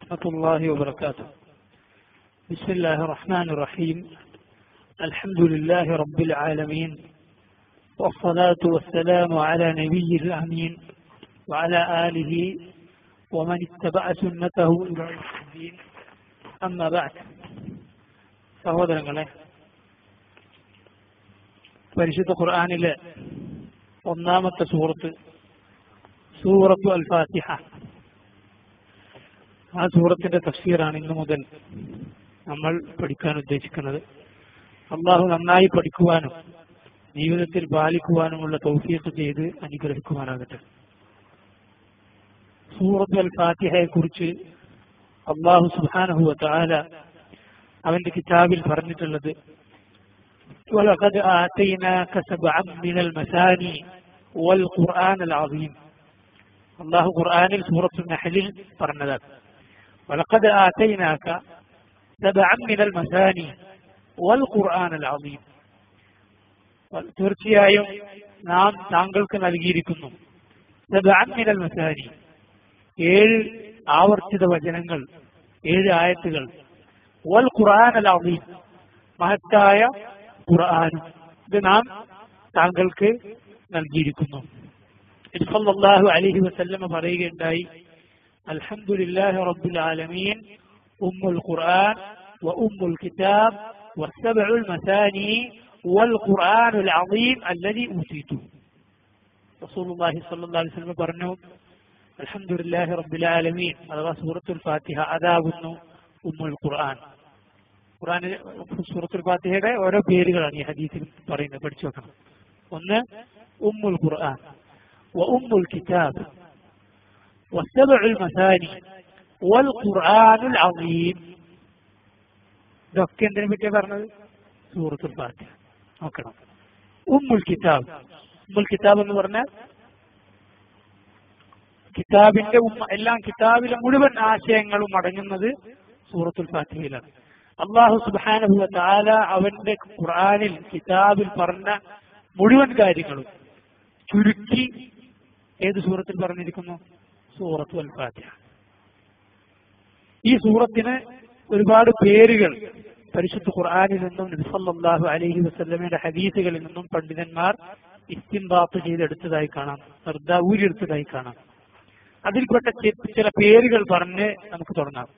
ورحمة الله وبركاته بسم الله الرحمن الرحيم الحمد لله رب العالمين والصلاة والسلام على نبي الأمين وعلى آله ومن اتبع سنته إلى يوم الدين أما بعد സഹോദരങ്ങളെ പരിശുദ്ധ ഖുർആാനിലെ ഒന്നാമത്തെ സൂറത്ത് സൂറത്തു അൽ ഫാത്തിഹ ആ സൂറത്തിന്റെ തഫ്സീറാണ് ഇന്നു മുതൽ നമ്മൾ പഠിക്കാൻ ഉദ്ദേശിക്കുന്നത് അള്ളാഹു നന്നായി പഠിക്കുവാനും ജീവിതത്തിൽ പാലിക്കുവാനുമുള്ള തൗഫീഖ് ചെയ്ത് അനുഗ്രഹിക്കുവാനാകട്ടെ സൂറത്ത് അൽ ഫാത്തിഹയെ കുറിച്ച് അള്ളാഹു സുബാനഹു താല അവന്റെ കിതാബിൽ പറഞ്ഞിട്ടുള്ളത് ولقد آتيناك سبعا من المثاني والقرآن العظيم അള്ളാഹു ഖുർആാനിൽ സൂറത്തു നഹലിൽ പറഞ്ഞതാണ് വലഖദ് ആതൈനാക സബഅൻ മിനൽ മസാനി വൽ ഖുർആൻ അൽ അസീം തീർച്ചയായും നാം താങ്കൾക്ക് നൽകിയിരിക്കുന്നു സബഅൻ മിനൽ മസാനി ഏഴ് ആവർത്തിത വചനങ്ങൾ ഏഴ് ആയത്തുകൾ വൽ ഖുർആൻ അൽ അസീം മഹത്തായ ഖുർആനും ഇത് നാം താങ്കൾക്ക് നൽകിയിരിക്കുന്നു സല്ലല്ലാഹു അലൈഹി വസല്ലമ പറയുകയുണ്ടായി അൽഹംദുലില്ലാഹി റബ്ബിൽ ആലമീൻ ഉമ്മുൽ ഖുർആൻ وأم الكتاب والسبع المثاني والقرآن العظيم الذي أوتيته رسول الله صلى الله عليه وسلم പറഞ്ഞു الحمد لله رب العالمين അഥവാ സൂറത്തുൽ ഫാത്തിഹ അതാകുന്നു ഉമ്മുൽ ഖുർആൻ ഖുർആൻ സൂറത്തുൽ ഫാത്തിഹയുടെ ഓരോ പേരുകളാണ് ഈ ഹദീസിൽ പറയുന്നത് പഠിച്ചു വെക്കണം ഒന്ന് ഉമ്മുൽ ഖുർആൻ وأم الكتاب والسبع المثاني والقرآن العظيم ഇതൊക്കെ എന്തിനെ പറ്റിയാ പറഞ്ഞത് സൂറത്തുൽ ഫാത്തിഹ നോക്കണം ഉമ്മുൽ കിതാബ് ഉമ്മുൽ കിതാബ് എന്ന് പറഞ്ഞാൽ കിതാബിന്റെ ഉമ്മ എല്ലാം കിതാബിലെ മുഴുവൻ ആശയങ്ങളും അടങ്ങുന്നത് സൂറത്തുൽ ഫാത്തിഹയിലാണ് അള്ളാഹു സുബാനഹു താല അവന്റെ ഖുർആാനിൽ കിതാബിൽ പറഞ്ഞ മുഴുവൻ കാര്യങ്ങളും ചുരുക്കി ഏത് സൂറത്തിൽ പറഞ്ഞിരിക്കുന്നു സൂറത്ത് അൽ ഫാത്തിഹ ഈ സൂറത്തിന് ഒരുപാട് പേരുകൾ പരിശുദ്ധ ഖുർആാനിൽ നിന്നും നബിസല്ലാഹു അലൈഹി വസ്ലമയുടെ ഹദീസുകളിൽ നിന്നും പണ്ഡിതന്മാർ ഇസ്തിംബാത്ത് ചെയ്തെടുത്തതായി കാണാം നിർദ്ദ ഊരിയെടുത്തതായി കാണാം അതിൽപ്പെട്ട ചില പേരുകൾ പറഞ്ഞ് നമുക്ക് തുടങ്ങാം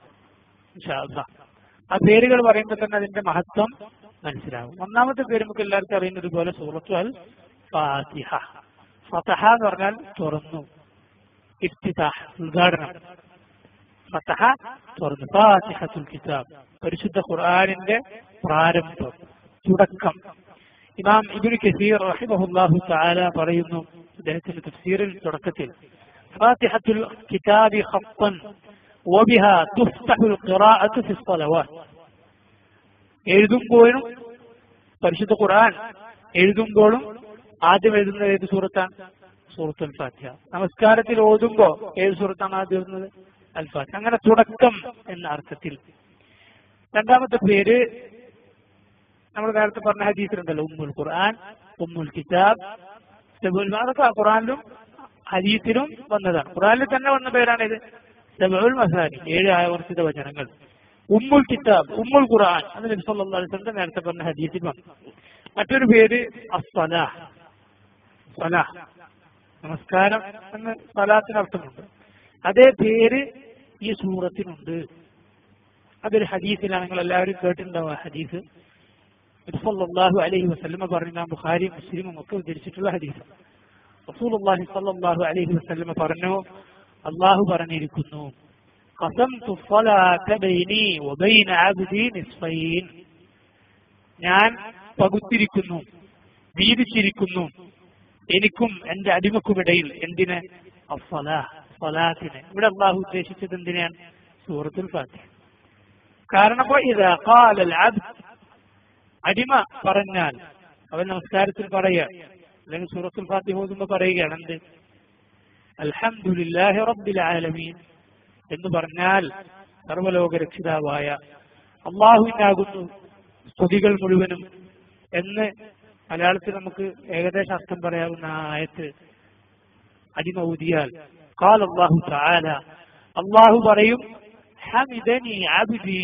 ആ പേരുകൾ പറയുമ്പോൾ തന്നെ അതിന്റെ മഹത്വം മനസ്സിലാവും ഒന്നാമത്തെ പേര് നമുക്ക് എല്ലാവർക്കും അറിയുന്നത് പോലെ സൂറത്തു അൽ ഫാത്തിഹ ഫതഹ എന്ന് പറഞ്ഞാൽ തുറന്നു ഇഫ്തിതാഹ് ഉദ്ഘാടനം ഫതഹ തുറന്നു ഫാത്തിഹത്തുൽ കിതാബ് പരിശുദ്ധ ഖുർആനിന്റെ പ്രാരംഭം തുടക്കം ഇമാം ഇബ്നു കസീർ റഹിമഹുല്ലാഹു തആല പറയുന്നു അദ്ദേഹത്തിന്റെ തഫ്സീറിൽ തുടക്കത്തിൽ ഫാത്തിഹത്തുൽ കിതാബി ഖത്തൻ وبها تفتح القراءة في الصلوات എഴുതുമ്പോഴും പരിശുദ്ധ ഖുർആൻ എഴുതുമ്പോഴും ആദ്യം എഴുതുന്നത് ഏത് സൂറത്താണ് സൂറത്ത് അൽ ഫാത്തിഹ നമസ്കാരത്തിൽ ഓതുമ്പോ ഏത് സൂറത്താണ് ആദ്യം എഴുതുന്നത് അൽ ഫാത്തിഹ അങ്ങനെ തുടക്കം എന്ന അർത്ഥത്തിൽ രണ്ടാമത്തെ പേര് നമ്മൾ നേരത്തെ പറഞ്ഞ ഹദീസിലുണ്ടല്ലോ ഉമ്മുൽ ഖുർആൻ ഉമ്മുൽ കിതാബ് അതൊക്കെ ഖുറാനിലും ഹദീസിലും വന്നതാണ് ഖുറാനിൽ തന്നെ വന്ന പേരാണ് ഇത് സബുൽ മസാനി ഏഴ് ആവർത്തിത വചനങ്ങൾ ഉമ്മുൽ കിതാബ് ഉമ്മുൽ ഖുർആൻ അത് നബി സല്ലല്ലാഹു അലൈഹി വസല്ലം നേരത്തെ പറഞ്ഞ ഹദീസിൽ വന്നു മറ്റൊരു പേര് അസ്സലാഹ് സലാഹ് നമസ്കാരം എന്ന് സലാത്തിന് അർത്ഥമുണ്ട് അതേ പേര് ഈ സൂറത്തിനുണ്ട് അതൊരു ഹദീസിലാണ് നിങ്ങൾ എല്ലാവരും കേട്ടിട്ടുണ്ടാവും ആ ഹദീസ് സല്ലല്ലാഹു അലൈഹി വസല്ലമ പറഞ്ഞ ബുഖാരി മുസ്ലിമും ഒക്കെ ഉദ്ധരിച്ചിട്ടുള്ള ഹദീസ് റസൂലുള്ളാഹി സല്ലല്ലാഹു അലൈഹി വസല്ലമ പറഞ്ഞു അള്ളാഹു പറഞ്ഞിരിക്കുന്നു قسمت الصلاة بيني وبين عبدي نصفين ഞാൻ പകുത്തിരിക്കുന്നു വീതിച്ചിരിക്കുന്നു എനിക്കും എന്റെ അടിമക്കുമിടയിൽ എന്തിന് ഫലാത്തിന് ഇവിടെ അള്ളാഹു ഉദ്ദേശിച്ചത് എന്തിനാണ് സൂറത്തുൽ ഫാത്തിഹ കാരണം അടിമ പറഞ്ഞാൽ അവൻ നമസ്കാരത്തിൽ പറയുക അല്ലെങ്കിൽ സൂറത്തുൽ ഫാത്തിഹ ഓതുമ്പോ പറയുകയാണ് എന്ത് അൽഹംദുലില്ലാഹി റബ്ബിൽ ആലമീൻ എന്ന് പറഞ്ഞാൽ സർവലോക രക്ഷിതാവായ അള്ളാഹുവിനാകുന്നു സ്തുതികൾ മുഴുവനും എന്ന് മലയാളത്തിൽ നമുക്ക് ഏകദേശം അർത്ഥം പറയാവുന്ന ആ ആയത്ത് അടിമ ഊതിയാൽ കാൽ അള്ളാഹു താല അള്ളാഹു പറയും ഹമിദനി അബ്ദി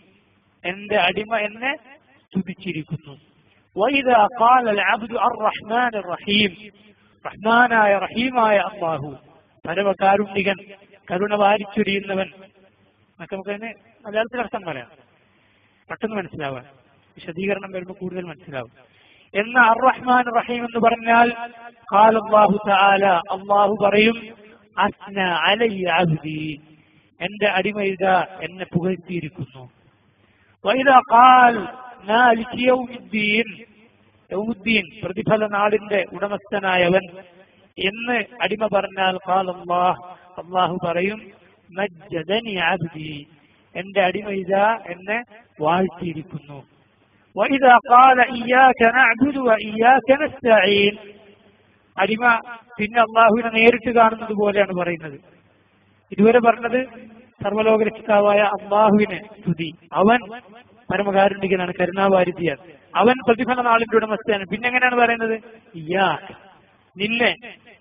എന്റെ അടിമ എന്നെ സ്തുതിച്ചിരിക്കുന്നു وإذا قال العبد الرحمن الرحيم റഹ്മാനായ റഹീമായ അള്ളാഹു പരമകാരുണ്യകൻ കരുണ വാരിച്ചൊരിയുന്നവൻ എന്നൊക്കെ നമുക്ക് അതിന് മലയാളത്തിൽ അർത്ഥം പറയാം പെട്ടെന്ന് മനസ്സിലാവാൻ വിശദീകരണം വരുമ്പോൾ കൂടുതൽ മനസ്സിലാവും എന്ന അർ റഹ്മാൻ റഹീം എന്ന് പറഞ്ഞാൽ ഖാല അല്ലാഹു തആല അള്ളാഹു പറയും അസ്ന അലയ്യ അബ്ദി എന്റെ അടിമ ഇതാ എന്നെ പുകഴ്ത്തിയിരിക്കുന്നു വൈദ ഖാൽ മാലിക് യൗമിദ്ദീൻ യൗമുദ്ദീൻ പ്രതിഫല നാടിന്റെ ഉടമസ്ഥനായവൻ എന്ന് അടിമ പറഞ്ഞാൽ ഖാൽ അല്ലാഹ് അള്ളാഹു പറയും മജ്ജദനി അബ്ദി എന്റെ അടിമ ഇതാ എന്നെ വാഴ്ത്തിയിരിക്കുന്നു وإذا قال إياك نعبد وإياك نستعين അടിമ പിന്നെ അള്ളാഹുവിനെ നേരിട്ട് കാണുന്നത് പോലെയാണ് പറയുന്നത് ഇതുവരെ പറഞ്ഞത് സർവലോക രക്ഷിതാവായ അള്ളാഹുവിനെ സ്തുതി അവൻ പരമകാരുണികനാണ് കരുണാവാരിധിയാണ് അവൻ പ്രതിഫല നാളിന്റെ ഉടമസ്ഥയാണ് പിന്നെ എങ്ങനെയാണ് പറയുന്നത് ഇയാ നിന്നെ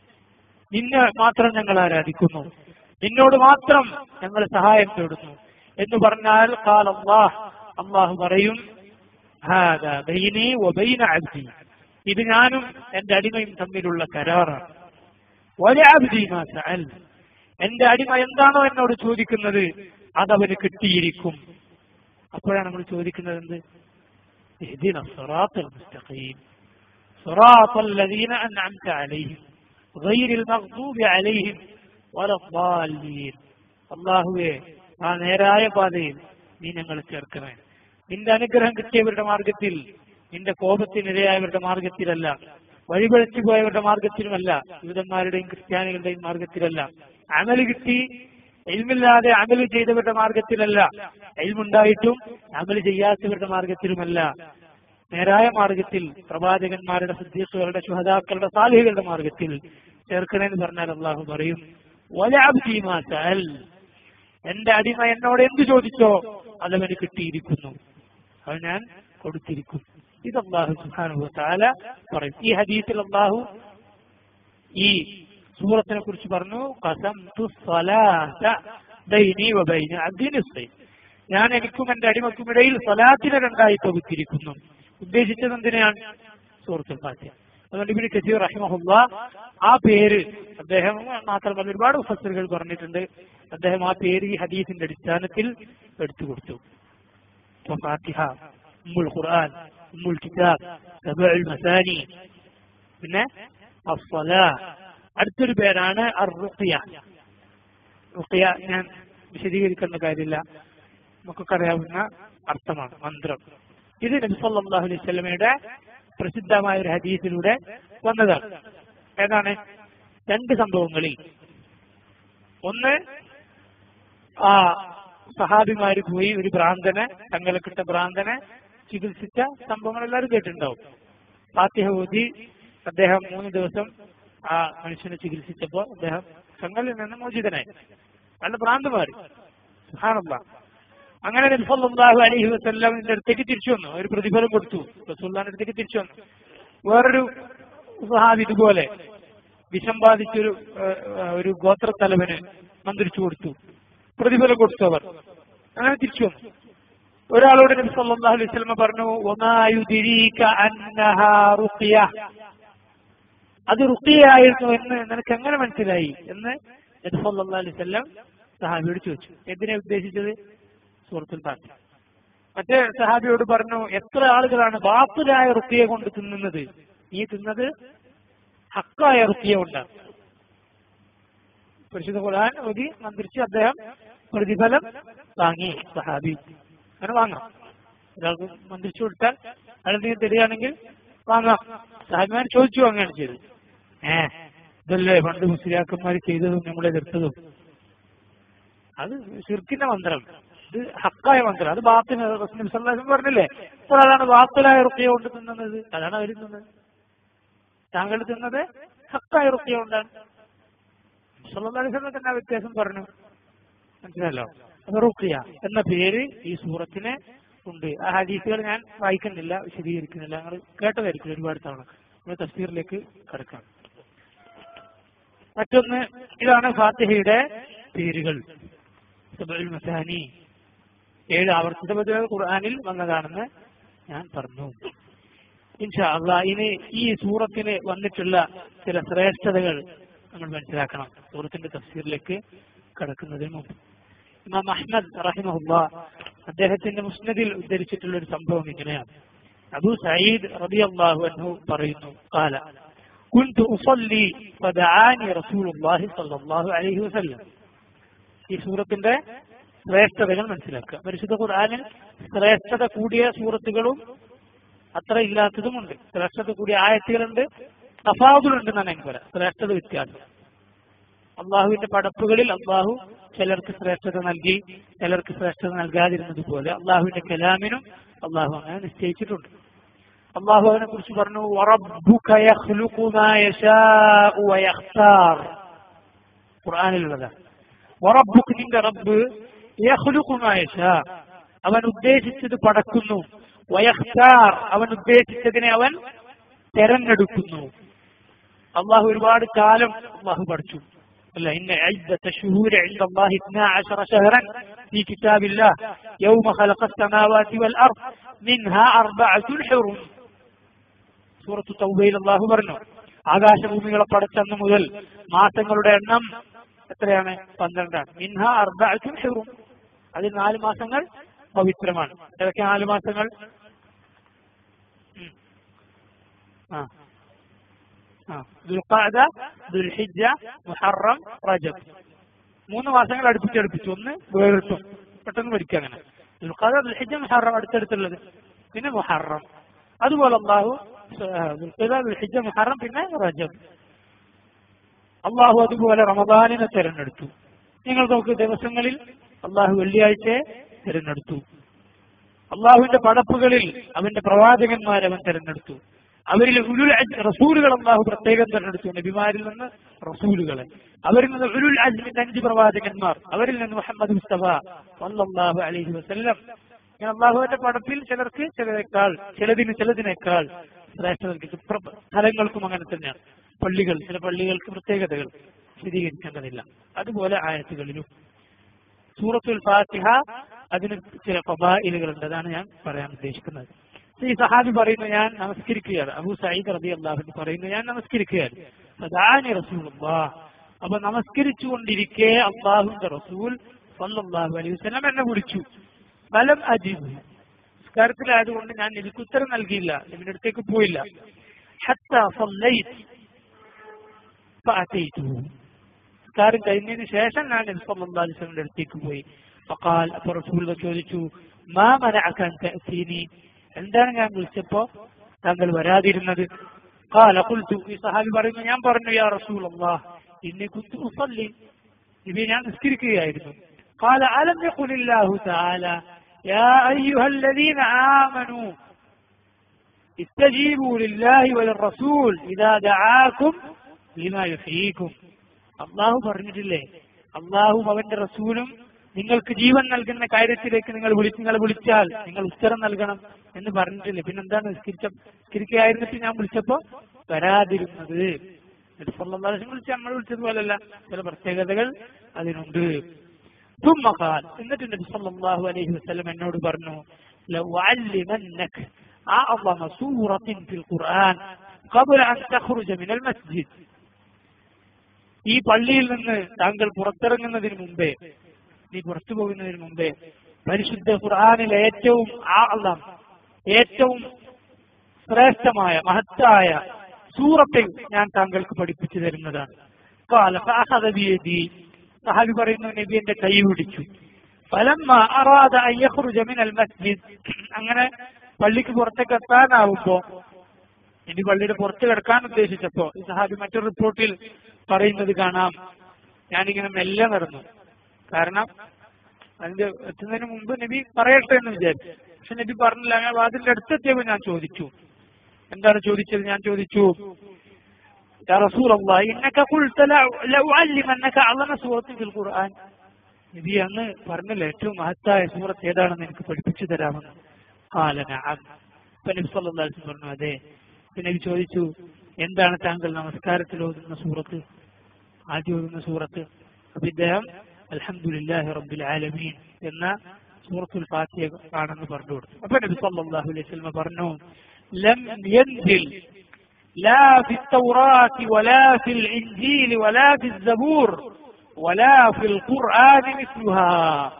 നിന്നെ മാത്രം ഞങ്ങൾ ആരാധിക്കുന്നു നിന്നോട് മാത്രം ഞങ്ങൾ സഹായം തേടുന്നു എന്ന് പറഞ്ഞാൽ കാൽ അള്ളാഹ് അള്ളാഹു പറയും "ഹാദാ ബൈനി വബൈന അബ്ദി." ഇത് ഞാനും എന്റെ അടിമയും തമ്മിലുള്ള കരാറാണ് ഒരബ്ദി മാ സഅൽ. എന്റെ അടിമ എന്താണോ എന്നോട് ചോദിക്കുന്നത് അതവന് കിട്ടിയിരിക്കും അപ്പോഴാണ് നമ്മൾ ചോദിക്കുന്നത് എന്ത് اهدنا الصراط المستقيم صراط الذين أنعمت عليهم غير المغضوب عليهم ولا الضالين അള്ളാഹുവെ ആ നേരായ പാതയിൽ നീ ഞങ്ങളെ ചേർക്കണേ നിന്റെ അനുഗ്രഹം കിട്ടിയവരുടെ മാർഗത്തിൽ നിന്റെ കോപത്തിനിരയായവരുടെ മാർഗത്തിലല്ല വഴിപഴച്ചു പോയവരുടെ മാർഗത്തിലുമല്ല യൂതന്മാരുടെയും ക്രിസ്ത്യാനികളുടെയും മാർഗത്തിലല്ല അമല് കിട്ടി എൽമില്ലാതെ അമല് ചെയ്തവരുടെ മാർഗത്തിലല്ല എൽമുണ്ടായിട്ടും അമല് ചെയ്യാത്തവരുടെ മാർഗത്തിലുമല്ല നേരായ മാർഗത്തിൽ പ്രവാചകന്മാരുടെ സിദ്ധീസുകളുടെ ശുഹതാക്കളുടെ സാലിഹികളുടെ മാർഗത്തിൽ ചേർക്കണമെന്ന് പറഞ്ഞാൽ അള്ളാഹു പറയും "വലഅബ്ദി മാ സഅൽ." എന്റെ അടിമ എന്നോട് എന്ത് ചോദിച്ചോ അതവന് കിട്ടിയിരിക്കുന്നു അത് ഞാൻ കൊടുത്തിരിക്കും ഇത് അള്ളാഹു സുഹാനു താല പറയും ഈ ഹദീസിൽ അള്ളാഹു ഈ സൂറത്തിനെ കുറിച്ച് പറഞ്ഞു "ഖസംതു സ്വലാത്ത ബൈനി വബൈന അബ്ദി നിസ്ഫൈൻ." ഞാൻ എനിക്കും എന്റെ അടിമക്കും ഇടയിൽ സ്വലാത്തിനെ രണ്ടായി പകുത്തിരിക്കുന്നു ഉദ്ദേശിച്ചത് എന്തിനാണ് സൂറത്തുൽ ഫാത്തിഹ അതുകൊണ്ട് ഇബിന് കസീർ റഹിമഹുല്ല ആ പേര് അദ്ദേഹം മാത്രമല്ല ഒരുപാട് ഫസലുകൾ പറഞ്ഞിട്ടുണ്ട് അദ്ദേഹം ആ പേര് ഈ ഹദീസിന്റെ അടിസ്ഥാനത്തിൽ എടുത്തു കൊടുത്തു ഇപ്പൊ ഫാത്തിഹ ഉമ്മുൽ ഖുർആൻ ഉമ്മുൽ കിതാബ് സബഉൽ മസാനി പിന്നെ അസ്സലാ അടുത്തൊരു പേരാണ് അർ റുഖിയ റുഖിയ ഞാൻ വിശദീകരിക്കേണ്ട കാര്യമില്ല നമുക്കൊക്കെ അറിയാവുന്ന അർത്ഥമാണ് മന്ത്രം ഇത് നബി സല്ലല്ലാഹു അലൈഹി വസല്ലമയുടെ പ്രസിദ്ധമായ ഒരു ഹദീസിലൂടെ വന്നതാണ് ഏതാണ് രണ്ട് സംഭവങ്ങളിൽ ഒന്ന് ആ സഹാബിമാര് പോയി ഒരു ഭ്രാന്തനെ തങ്ങലക്കിട്ട ഭ്രാന്തനെ ചികിത്സിച്ച സംഭവങ്ങൾ എല്ലാവരും കേട്ടിട്ടുണ്ടാവും ഫാത്തിഹ ഓതി അദ്ദേഹം മൂന്ന് ദിവസം ആ മനുഷ്യനെ ചികിത്സിച്ചപ്പോ അദ്ദേഹം തങ്ങളിൽ നിന്ന് മോചിതനായി നല്ല ഭ്രാന്തമാര് സുഹാനല്ല അങ്ങനെ നബി സല്ലല്ലാഹു അലൈഹി വസല്ലമിന്റെ അടുത്തേക്ക് തിരിച്ചു വന്നു ഒരു പ്രതിഫലം കൊടുത്തു റസൂലുള്ളാഹിന്റെ അടുത്തേക്ക് തിരിച്ചു വന്നു വേറൊരു സഹാബി ഇതുപോലെ വിഷം ബാധിച്ചൊരു ഏഹ്, ഏഹ്, ഒരു ഗോത്രത്തലവന് മന്ത്രിച്ചു കൊടുത്തു പ്രതിഫലം കൊടുത്തു അവർ അങ്ങനെ തിരിച്ചു വന്നു ഒരാളോട് നബി സല്ലല്ലാഹു അലൈഹി വസല്ലമ പറഞ്ഞു "വമാ യുദ്രീക അന്നഹാ റുഖിയ അത് റുഖിയായിരുന്നു എന്ന് നിനക്ക് എങ്ങനെ മനസ്സിലായി എന്ന് നബി സല്ലല്ലാഹു അലൈഹി വസല്ലം സഹാബിയോട് ചോദിച്ചു എന്തിനെ ഉദ്ദേശിച്ചത് സൂറത്തുൽ ഫാത്തിഹ മറ്റേ സഹാബിയോട് പറഞ്ഞു എത്ര ആളുകളാണ് ബാത്തിലായ റുക്കിയെ കൊണ്ട് തിന്നുന്നത് നീ തിന്നത് ഹക്കായ റുക്കിയ കൊണ്ടാണ് പരിശുദ്ധ ഖുർആൻ ഓതി മന്ത്രിച്ച് അദ്ദേഹം പ്രതിഫലം വാങ്ങി സഹാബി അങ്ങനെ വാങ്ങാം ഒരാൾക്ക് മന്ത്രിച്ചു കൊടുത്താൽ അയാളെന്തെങ്കിലും തരികയാണെങ്കിൽ വാങ്ങാം സഹാബിമാർ ചോദിച്ചു വാങ്ങുകയാണ് ചെയ്തത് ഏ ഇതല്ലേ പണ്ട് മുസ്ലിയാക്കന്മാർ ചെയ്തതും നമ്മളെ എതിർത്തതും അത് ഷിർക്കിന്റെ മന്ത്രം ഇത് ഹക്കായ മന്ത്രം അത് ബാത്തിന് റസൂൽ സല്ലല്ലാഹു അലൈഹി വസല്ലം പറഞ്ഞില്ലേ അപ്പോൾ അതാണ് ബാത്തിലായ റുക്കിയ കൊണ്ട് തിന്നുന്നത് അതാണ് അവർ തിന്നത് താങ്കൾ തിന്നത് ഹക്കായ റുക്കിയ കൊണ്ടാണ് സല്ലല്ലാഹു അലൈഹി വസല്ലം തന്നെ ആ വ്യത്യാസം പറഞ്ഞു മനസ്സിലല്ലോ അപ്പൊ റുക്കിയ എന്ന പേര് ഈ സൂറത്തിന് ഉണ്ട് ആ ഹദീസുകൾ ഞാൻ വായിക്കുന്നില്ല വിശദീകരിക്കുന്നില്ല ഞങ്ങൾ കേട്ടതായിരിക്കും ഒരുപാട് തവണ നമ്മൾ തഫ്സീറിലേക്ക് കടക്കാം മറ്റൊന്ന് ഇതാണ് ഫാത്തിഹയുടെ പേരുകൾ സബഉൽ മസാനി ഏഴ് ആവർത്തിത പദവികൾ ഖുർആനിൽ വന്നതാണെന്ന് ഞാൻ പറഞ്ഞു ഇൻഷാ അള്ളാ ഇനി ഈ സൂറത്തിന് വന്നിട്ടുള്ള ചില ശ്രേഷ്ഠതകൾ നമ്മൾ മനസ്സിലാക്കണം സൂറത്തിന്റെ തഫ്സീറിലേക്ക് കടക്കുന്നതിന് മുമ്പ് ഇമാം അഹ്മദ് റഹിമഹുല്ല അദ്ദേഹത്തിന്റെ മുസ്നദിൽ ഉദ്ധരിച്ചിട്ടുള്ള ഒരു സംഭവം ഇങ്ങനെയാണ് അബു സയ്യിദ് റളിയല്ലാഹു അൻഹു പറയുന്നു قال كنت أصلي فدعاني رسول الله صلى الله عليه وسلم ഈ സൂറത്തിന്റെ ശ്രേഷ്ഠതകൾ മനസ്സിലാക്കുക പരിശുദ്ധ ഖുർആനിൽ ശ്രേഷ്ഠത കൂടിയ സൂറത്തുകളും അത്ര ഇല്ലാത്തതുമുണ്ട് ശ്രേഷ്ഠത കൂടിയ ആയത്തുകളുണ്ട് തഫാദുലുണ്ട് എന്നാണ് എനിക്ക് പറയാം ശ്രേഷ്ഠത വ്യത്യാസം അള്ളാഹുവിന്റെ പടപ്പുകളിൽ അള്ളാഹു ചിലർക്ക് ശ്രേഷ്ഠത നൽകി ചിലർക്ക് ശ്രേഷ്ഠത നൽകാതിരുന്നത് പോലെ അള്ളാഹുവിന്റെ കലാമിനും അള്ളാഹു അങ്ങനെ നിശ്ചയിച്ചിട്ടുണ്ട് അള്ളാഹു അവനെ കുറിച്ച് പറഞ്ഞു "വറബ്ബുക യഖ്ലുഖു മാ യശാഉ വയഖ്താർ." ഖുർആനിലുള്ളതാണ് വറബ്ബുക്ക് നിന്റെ റബ്ബ് യഖ്ലുഖു മാ യശാ അവൻ ഉദ്ദേശിച്ചത് പടക്കുന്നു വയഖ്താർ അവൻ ഉദ്ദേശിച്ചതിനെ അവൻ തെരഞ്ഞെടുക്കുന്നു അള്ളാഹു ഒരുപാട് കാലം അള്ളാഹു പഠിച്ചു അല്ല ഇന്ന عدة الشهور عند الله 12 شهرا في كتاب الله يوم خلق السماوات والأرض منها أربعة حرم സൂറത്ത് തൗബയിൽ അള്ളാഹു പറഞ്ഞു ആകാശഭൂമികളെ പടച്ചന്ന് മുതൽ മാസങ്ങളുടെ എണ്ണം എത്രയാണ് പന്ത്രണ്ടാണ് മിൻഹ അർബഅത്തുൻ ഹുറും അതിൽ നാല് മാസങ്ങൾ പവിത്രമാണ് ഏതൊക്കെ നാല് മാസങ്ങൾ ഉം. ആ ആ ദുൽഖഅദ ദുൽഹിജ്ജ മുഹറം റജബ് മൂന്ന് മാസങ്ങൾ അടുപ്പിച്ചടുപ്പിച്ചു ഒന്ന് വേറിട്ടും പെട്ടെന്ന് പഠിക്കുക അങ്ങനെ ദുൽഖഅദ ദുൽഹിജ്ജ മുഹറം അടുത്തടുത്തുള്ളത് പിന്നെ മുഹറം അതുപോലെ അള്ളാഹു ദുൽഖഅദ ദുൽഹിജ്ജ മുഹറം പിന്നെ റജബ് അള്ളാഹു അതുപോലെ റമദാനിനെ തെരഞ്ഞെടുത്തു നിങ്ങൾ നോക്ക് ദിവസങ്ങളിൽ അള്ളാഹു വെള്ളിയാഴ്ചയെ തിരഞ്ഞെടുത്തു അള്ളാഹുവിന്റെ പടപ്പുകളിൽ അവന്റെ പ്രവാചകന്മാരെ അവൻ തെരഞ്ഞെടുത്തു അവരിൽ ഉലുൽ അജ് റസൂലുകൾ അള്ളാഹു പ്രത്യേകം തെരഞ്ഞെടുത്തു നബിമാരിൽ നിന്ന് റസൂലുകളെ അവരിൽ നിന്ന് ഉലുൽ അജ്മിന്റെ അഞ്ച് പ്രവാചകന്മാർ അവരിൽ നിന്ന് മുഹമ്മദ് മുസ്തഫ വല്ലല്ലാഹു അലൈഹി വസല്ലം ഇങ്ങനെ അള്ളാഹുവിന്റെ പടപ്പിൽ ചിലർക്ക് ചിലരെക്കാൾ ചിലതിന് ചിലതിനേക്കാൾ ശ്രേഷ്ഠത കിട്ടും പ്ര- സ്ഥലങ്ങൾക്കും അങ്ങനെ തന്നെയാണ് പള്ളികൾ ചില പള്ളികൾക്ക് പ്രത്യേകതകൾ സ്ഥിരീകരിക്കേണ്ടതില്ല അതുപോലെ ആയത്തുകളിലും സൂറത്തുൽ ഫാത്തിഹ അതിന് ചില ഫബായിലുകളുണ്ട് അതാണ് ഞാൻ പറയാൻ ഉദ്ദേശിക്കുന്നത് ഈ സഹാബി പറയുന്നു ഞാൻ നമസ്കരിക്കുകയാണ് അബൂ സയ്യിദ് റബി അള്ളാഹു പറയുന്നു ഞാൻ നമസ്കരിക്കുകയാണ് സദാനി റസൂലുള്ളാഹ് അപ്പൊ നമസ്കരിച്ചുകൊണ്ടിരിക്കെ അള്ളാഹുന്റെ റസൂൽ സല്ലല്ലാഹു അലൈഹി വസല്ലം എന്നെ വിളിച്ചു ഫലം അജീബ് നിസ്കാരത്തിലായതുകൊണ്ട് ഞാൻ എനിക്ക് ഉത്തരം നൽകിയില്ല ഇതിന്റെ അടുത്തേക്ക് പോയില്ല ഹത്താ സല്ലൈത്ത് ഫഅതൈതുഹു നിസ്കാരം കഴിഞ്ഞതിന് ശേഷം ഞാൻ നബി സല്ലല്ലാഹു അലൈഹി വസല്ലമയുടെ അടുത്തേക്ക് പോയി ഫഖാൽ അപ്പോൾ റസൂൽ ചോദിച്ചു മാ മനഅക അൻ തഅതീനി എന്താണ് ഞാൻ വിളിച്ചപ്പോ താങ്കൾ വരാതിരുന്നത് قال قلت ഈ സഹാബി പറയുന്നു ഞാൻ പറഞ്ഞു യാ റസൂൽ അല്ലാഹ് ഇന്നി കുന്തു ഉസല്ലി നബി ഞാൻ നിസ്കരിക്കുകയായിരുന്നു قال ألم يقل الله تعالى يا أيها الذين آمنوا استجيبوا لله وللرسول إذا دعاكم لما يحييكم അള്ളാഹു പറഞ്ഞിട്ടില്ലേ അള്ളാഹും അവന്റെ റസൂലും നിങ്ങൾക്ക് ജീവൻ നൽകുന്ന കാര്യത്തിലേക്ക് നിങ്ങൾ വിളി നിങ്ങൾ വിളിച്ചാൽ നിങ്ങൾ ഉത്തരം നൽകണം എന്ന് പറഞ്ഞിട്ടില്ലേ പിന്നെന്താണ് നിസ്കരിച്ച നിസ്കരിക്കുകയായിരുന്നിട്ട് ഞാൻ വിളിച്ചപ്പോ വരാതിരുന്നത് നബി സല്ലല്ലാഹു അലൈഹി വസല്ലം വിളിച്ച് നമ്മൾ വിളിച്ചതുപോലല്ല ചില പ്രത്യേകതകൾ അതിനുണ്ട് ثم قال എന്നിട്ട് നബി സല്ലല്ലാഹു അലൈഹി വസല്ലം എന്നോട് പറഞ്ഞു لأعلمنك أعظم سورة في القرآن قبل أن تخرج من المسجد ഈ പള്ളിയിൽ നിന്ന് താങ്കൾ പുറത്തിറങ്ങുന്നതിന് മുമ്പേ നീ പുറത്തു പോകുന്നതിന് മുമ്പേ പരിശുദ്ധ ഖുർആാനിലെ ഏറ്റവും ആളം ഏറ്റവും ശ്രേഷ്ഠമായ മഹത്തായ സൂറത്തെ ഞാൻ താങ്കൾക്ക് പഠിപ്പിച്ചു തരുന്നതാണ് قال فأخذ بيدي സഹാബി പറയുന്നു നബി എന്റെ കൈ പിടിച്ചു ഫലമ്മ അറാദ അൻ യഖ്റുജ മിനൽ മസ്ജിദ് അങ്ങനെ പള്ളിക്ക് പുറത്തേക്ക് എത്താനാവുമ്പോ ഇനി പള്ളിയുടെ പുറത്ത് കിടക്കാൻ ഉദ്ദേശിച്ചപ്പോ ഈ സഹാബി മറ്റൊരു റിപ്പോർട്ടിൽ പറയുന്നത് കാണാം ഞാനിങ്ങനെ മെല്ലെ നടന്നു കാരണം അതിന്റെ എത്തുന്നതിന് മുമ്പ് നബി പറയട്ടെ എന്ന് വിചാരിച്ചു പക്ഷെ നബി പറഞ്ഞില്ല ഞാൻ വാതിലിന്റെ അടുത്തെത്തിയപ്പോ ഞാൻ ചോദിച്ചു എന്താണ് ചോദിച്ചത് ഞാൻ ചോദിച്ചു يا رسول الله إنك قلت لا- لأعلمنك أعظم سورة في القرآن നബി അന്ന് പറഞ്ഞില്ല ഏറ്റവും മഹത്തായ സൂറത്ത് ഏതാണെന്ന് എനിക്ക് പഠിപ്പിച്ചു തരാമെന്ന് കാലന അപ്പൊ നബി സല്ലല്ലാഹു അലൈഹി വസല്ലം പറഞ്ഞു അതെ പിന്നെ നബി ചോദിച്ചു എന്താണ് താങ്കൾ നമസ്കാരത്തിൽ ഓതുന്ന സൂറത്ത് ആദ്യം ഓതുന്ന സൂറത്ത് അപ്പൊ ഇദ്ദേഹം അൽഹംദുലില്ലാഹി റബ്ബിൽ ആലമീൻ എന്ന സൂറത്തുൽ ഫാത്തിഹ ആണെന്ന് പറഞ്ഞു കൊടുത്തു അപ്പൊ നബി സല്ലല്ലാഹു അലൈഹി വസല്ലം പറഞ്ഞു ലം യൻസിൽ لا في التوراة ولا في الإنجيل ولا في الزبور ولا في القرآن مثلها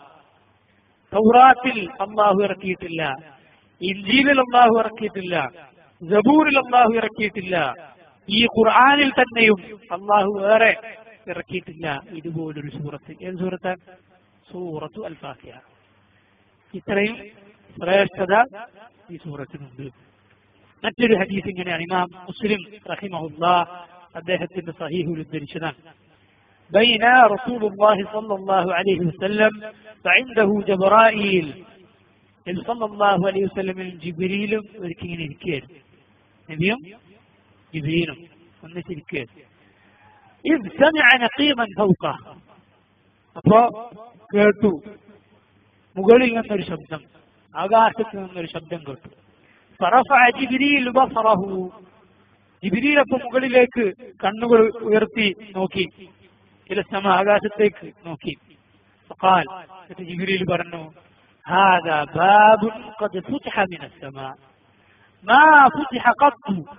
തൗറാത്തിൽ അള്ളാഹു ഇറക്കിയിട്ടില്ല ഇഞ്ചീലിൽ അള്ളാഹു ഇറക്കിയിട്ടില്ല ജബൂറിൽ അള്ളാഹു ഇറക്കിയിട്ടില്ല ഈ ഖുർആാനിൽ തന്നെയും അള്ളാഹു വേറെ ഇറക്കിയിട്ടില്ല ഇതുപോലൊരു സൂറത്ത് ഏത് സൂറത്താണ് സൂറത്തു അൽ ഫാത്തിഹ ഇത്രയും ശ്രേഷ്ഠത ഈ സൂറത്തിനുണ്ട് മറ്റൊരു ഹദീസ് ഇങ്ങനെയാണ് ഇമാം മുസ്ലിം റഹിമഹുല്ല അദ്ദേഹത്തിന്റെ സഹീഹുൽ ഉദ്ധരിച്ചതാണ് بين رسول الله صلى الله عليه وسلم فعنده جبرائيل നബി സല്ലല്ലാഹു അലൈഹി വസല്ലമയും ജിബ്രീലും ഒരിക്കൽ ഇങ്ങനെ ഇരിക്കുകയായിരുന്നു നബിയും ജിബ്രീലും ഒന്നിച്ചിരിക്കുകയായിരുന്നു إذ سمع نقيما فوقه അപ്പോ കേട്ടു മുകളിൽ നിന്നൊരു ശബ്ദം ആകാശത്ത് നിന്നൊരു ശബ്ദം കേട്ടു فرفع جبريل بصره ജിബിരിയിൽ അപ്പൊ മുകളിലേക്ക് കണ്ണുകൾ ഉയർത്തി നോക്കി ഇല സമ ആകാശത്തേക്ക് നോക്കി فقال എന്നിട്ട് ജിബിരിയിൽ പറഞ്ഞു هذا باب قد فتح من السماء ما فتح قط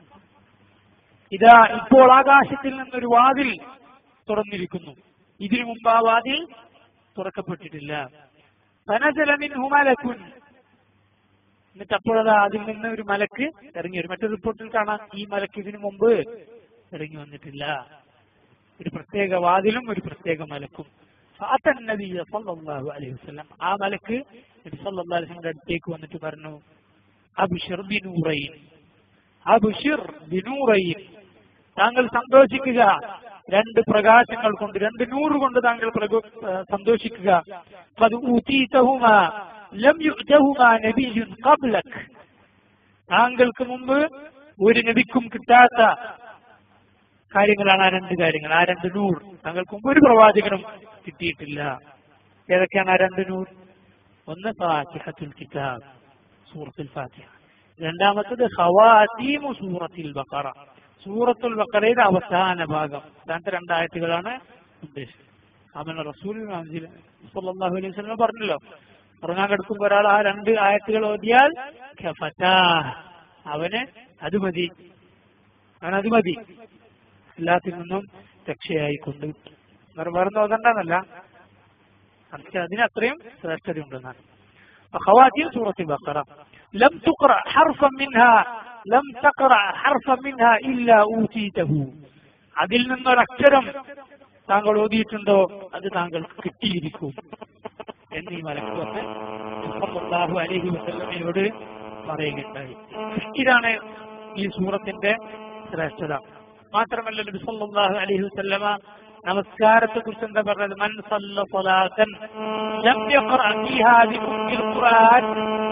ഇതാ ഇപ്പോൾ ആകാശത്തിൽ നിന്നൊരു വാതിൽ തുറന്നിരിക്കുന്നു ഇതിനു മുമ്പ് ആ വാതിൽ തുറക്കപ്പെട്ടിട്ടില്ല فنزل منه ملك എന്നിട്ട് അപ്പോഴതാ അതിൽ നിന്ന് ഒരു മലക്ക് ഇറങ്ങി വരും മറ്റൊരു റിപ്പോർട്ടിൽ കാണാം ഈ മലക്ക് ഇതിനു മുമ്പ് ഇറങ്ങി വന്നിട്ടില്ല ഒരു പ്രത്യേക വാതിലും ഒരു പ്രത്യേക മലക്കും ഫാത്തൻ നബി സല്ലല്ലാഹു അലൈഹി വസല്ലം ആ മലക്ക് നബി സല്ലല്ലാഹു അലൈഹി വസല്ലം അടുത്തേക്ക് വന്നിട്ട് പറഞ്ഞു അബ്ശിർ ബിനൂറൈൻ അബ്ശിർ ബിനൂറൈൻ താങ്കൾ സന്തോഷിക്കുക രണ്ട് പ്രകാശങ്ങൾ കൊണ്ട് രണ്ട് നൂറ് കൊണ്ട് താങ്കൾ പ്രകോ- ഏഹ് സന്തോഷിക്കുക قد أوتيتهما لم يؤتهما نبي قبلك താങ്കൾക്ക് മുമ്പ് ഒരു നബിക്കും കിട്ടാത്ത കാര്യങ്ങളാണ് ആ രണ്ട് കാര്യങ്ങൾ ആ രണ്ട് നൂർ താങ്കൾക്ക് മുമ്പ് ഒരു പ്രവാചകനും കിട്ടിയിട്ടില്ല ഏതൊക്കെയാണ് ആ രണ്ട് നൂർ ഒന്ന് ഫാത്തിഹത്തുൽ കിതാബ് സൂറത്തുൽ ഫാത്തിഹ രണ്ടാമത്തത് ഖവാതീമു സൂറത്തുൽ ബഖറ സൂറത്തുൽ ബഖറയുടെ അവസാന ഭാഗം രണ്ടാമത്തെ രണ്ടായത്തുകളാണ് ഉദ്ദേശിച്ചത് അവൻ റസൂൽ സല്ലല്ലാഹു അലൈഹി വസല്ലം പറഞ്ഞല്ലോ ഉറങ്ങാൻ കിടക്കുമ്പോൾ ഒരാൾ ആ രണ്ട് ആയത്തുകൾ ഓതിയാൽ കഫതാ. അവന് അത് മതി അവൻ അത് മതി എല്ലാത്തിൽ നിന്നും രക്ഷയായിക്കൊണ്ട് വേറെ വേറെ ഓതണ്ടെന്നല്ല പക്ഷെ അതിന് അത്രയും ശ്രേഷ്ഠതയുണ്ടെന്നാണ് خواتيم سورة البقرة لم تقرأ حرفا منها لم تقرأ حرفا منها إلا أوتيته അതിൽ നിന്നൊരക്ഷരം താങ്കൾ ഓതിയിട്ടുണ്ടോ അത് താങ്കൾക്ക് കിട്ടിയിരിക്കും എന്നീ മലക്ക് വന്ന് സല്ലല്ലാഹു അലൈഹി വസല്ലമയോട് പറയുകയുണ്ടായി ഇതാണ് ഈ സൂറത്തിന്റെ ശ്രേഷ്ഠത മാത്രമല്ല നബി സല്ലല്ലാഹു അലൈഹി വസല്ലമ നമസ്കാരത്തെ കുറിച്ച് എന്താ പറഞ്ഞത് മൻ സല്ല സ്വലാത്തൻ ലം യഖറ ഫീഹാ ബിഉമ്മിൽ ഖുർആൻ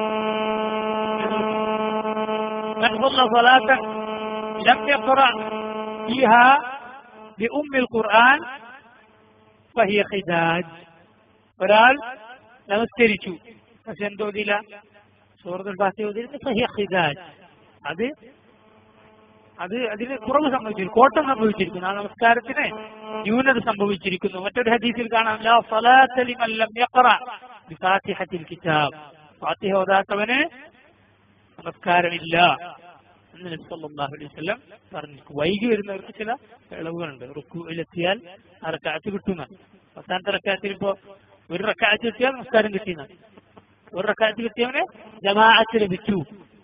من صلى صلاة لم يقرأ فيها بأم القرآن فهي خداج ഒരാൾ നമസ്കരിച്ചു പക്ഷെ എന്തോതില്ല സൂറത്തുൽ ഫാത്തിഹ ഓതിയിരുന്നു ഫഹിയ ഖിദാജ് അത് അത് അതിന് കുറവ് സംഭവിച്ചിരിക്കുന്നു കോട്ടം സംഭവിച്ചിരിക്കുന്നു ആ നമസ്കാരത്തിന് ന്യൂനത സംഭവിച്ചിരിക്കുന്നു മറ്റൊരു ഹദീസിൽ കാണാം ലാ സ്വലാത്ത ലിമൻ ലം യഖറ ബിഫാത്തിഹത്തിൽ കിതാബ് ഫാത്തിഹ ഓതാത്തവന് നമസ്കാരമില്ല എന്ന് നബി സല്ലല്ലാഹു അലൈഹി വസല്ലം പറഞ്ഞു വൈകി വരുന്നവർക്ക് ചില ഇളവുകളുണ്ട് റുക്കുവിലെത്തിയാൽ ആ റക്കാത്ത് കിട്ടുന്ന അവസാനത്തെ റക്കാത്തിൽ ഇപ്പോ ഒരു റക്കാത്ത് കിട്ടിയാൽ നമസ്കാരം കിട്ടിയെന്ന് ഒരു റക്കാത്ത് കിട്ടിയവന് ജമാഅത്ത് ലഭിച്ചു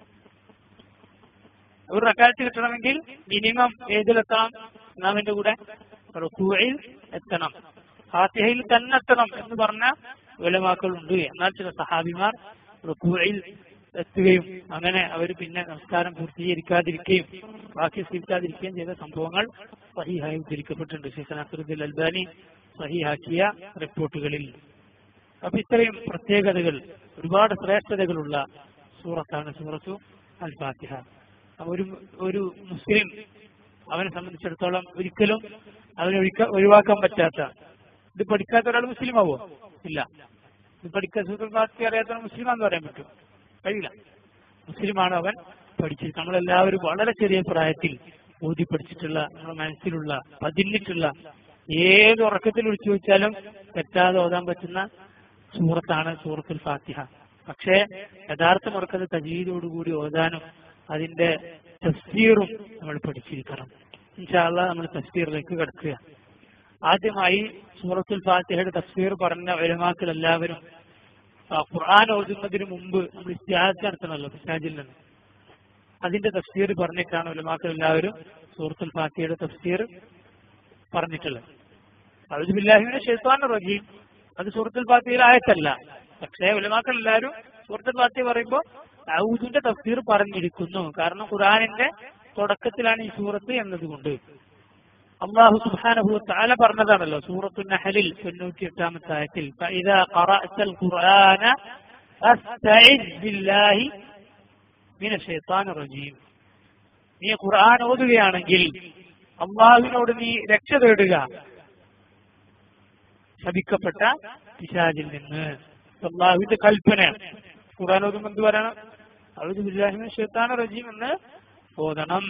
ഒരു റക്കാത്ത് കിട്ടണമെങ്കിൽ മിനിമം ഏതിലെത്തണം ഇമാമിന്റെ കൂടെ റുക്കുവയിൽ എത്തണം ഫാത്തിഹയിൽ തന്നെ എത്തണം എന്ന് പറഞ്ഞ ഉലമാക്കളുണ്ട് എന്നാൽ ചില സഹാബിമാർ റുക്കുവയിൽ എത്തുകയും അങ്ങനെ അവർ പിന്നെ നമസ്കാരം പൂർത്തീകരിക്കാതിരിക്കുകയും ബാക്കി സ്വീകരിക്കാതിരിക്കുകയും ചെയ്ത സംഭവങ്ങൾ സഹിഹായി ഉദ്ധരിക്കപ്പെട്ടിട്ടുണ്ട് ഷെയ്ഖ് നസറുദ്ദീൻ അൽബാനി സഹിഹാക്കിയ റിപ്പോർട്ടുകളിൽ അപ്പൊ ഇത്രയും പ്രത്യേകതകൾ ഒരുപാട് ശ്രേഷ്ഠതകളുള്ള സൂറത്താണ് സൂറത്തു അൽ ഫാത്തിഹ അപ്പൊ ഒരു ഒരു മുസ്ലിം അവനെ സംബന്ധിച്ചിടത്തോളം ഒരിക്കലും അവനെ ഒഴിക്ക ഒഴിവാക്കാൻ പറ്റാത്ത ഇത് പഠിക്കാത്ത ഒരാൾ മുസ്ലിം ആവോ ഇല്ല ഇത് പഠിക്കാൻ സൂറത്തുൽ ഫാത്തിഹ അറിയാത്ത മുസ്ലിം എന്ന് പറയാൻ പറ്റും കഴിയില്ല മുസ്ലിമാണ് അവൻ പഠിച്ചത് നമ്മളെല്ലാവരും വളരെ ചെറിയ പ്രായത്തിൽ ഓതി പഠിച്ചിട്ടുള്ള നമ്മുടെ മനസ്സിലുള്ള പതിഞ്ഞിട്ടുള്ള ഏത് ഉറക്കത്തിൽ വിളിച്ചു വെച്ചാലും തെറ്റാതെ ഓതാൻ പറ്റുന്ന സൂറത്താണ് സൂറത്തുൽ ഫാത്തിഹ പക്ഷേ യഥാർത്ഥ ഉറക്കത്ത് തജീദോടുകൂടി ഓതാനും അതിന്റെ തഫ്സീറും നമ്മൾ പഠിച്ചിരിക്കണം ഇൻഷാല്ല നമ്മൾ തഫ്സീറിലേക്ക് കിടക്കുക ആദ്യമായി സൂറത്തുൽ ഫാത്തിഹയുടെ തഫ്സീർ പറഞ്ഞ ഒരമാക്കൾ എല്ലാവരും ആ, ഖുർആൻ ഓതുന്നതിന് മുമ്പ് നമ്മൾ ഇസ്തിഹാസ് നടത്തണമല്ലോ പിശാജിൽ നിന്ന് അതിന്റെ തഫ്സീർ പറഞ്ഞിട്ടാണ് ഉലമാക്കൾ എല്ലാവരും സൂറത്തുൽ ഫാത്തിഹയുടെ തഫ്സീർ പറഞ്ഞിട്ടുള്ളത് അഴുബില്ലാഹിമിനെ ഷെയ്ത്താൻ റജീം അത് സൂറത്തുൽ ഫാത്തിഹയിൽ ആയത്തല്ല പക്ഷേ ഉലമാക്കൾ എല്ലാവരും സൂറത്തുൽ ഫാത്തിഹ പറയുമ്പോൾ ഔദിന്റെ തഫ്സീർ പറഞ്ഞിരിക്കുന്നു കാരണം ഖുർആനിന്റെ തുടക്കത്തിലാണ് ഈ സൂറത്ത് എന്നതുകൊണ്ട് അള്ളാഹു സുബ്ഹാനഹു തആല പറഞ്ഞതാണല്ലോ സൂറത്തു നഹലിൽ തൊണ്ണൂറ്റി എട്ടാമത്തെ ആയത്തിൽ فإذا قرأت القرآن فاستعذ بالله من الشيطان الرجيم നീ ഖുർആൻ ഓതുകയാണെങ്കിൽ അള്ളാഹുവിനോട് നീ രക്ഷ തേടുക ശപിക്കപ്പെട്ട പിശാചിൽ നിന്ന് അള്ളാഹുവിന്റെ കൽപ്പനയാണ് ഖുർആൻ ഓതുമ്പോൾ എന്ത് പറയണം അഴുതു ബില്ലാഹിമിൻ ഷെയ്ത്താൻ റജീം എന്ന് ഓതണം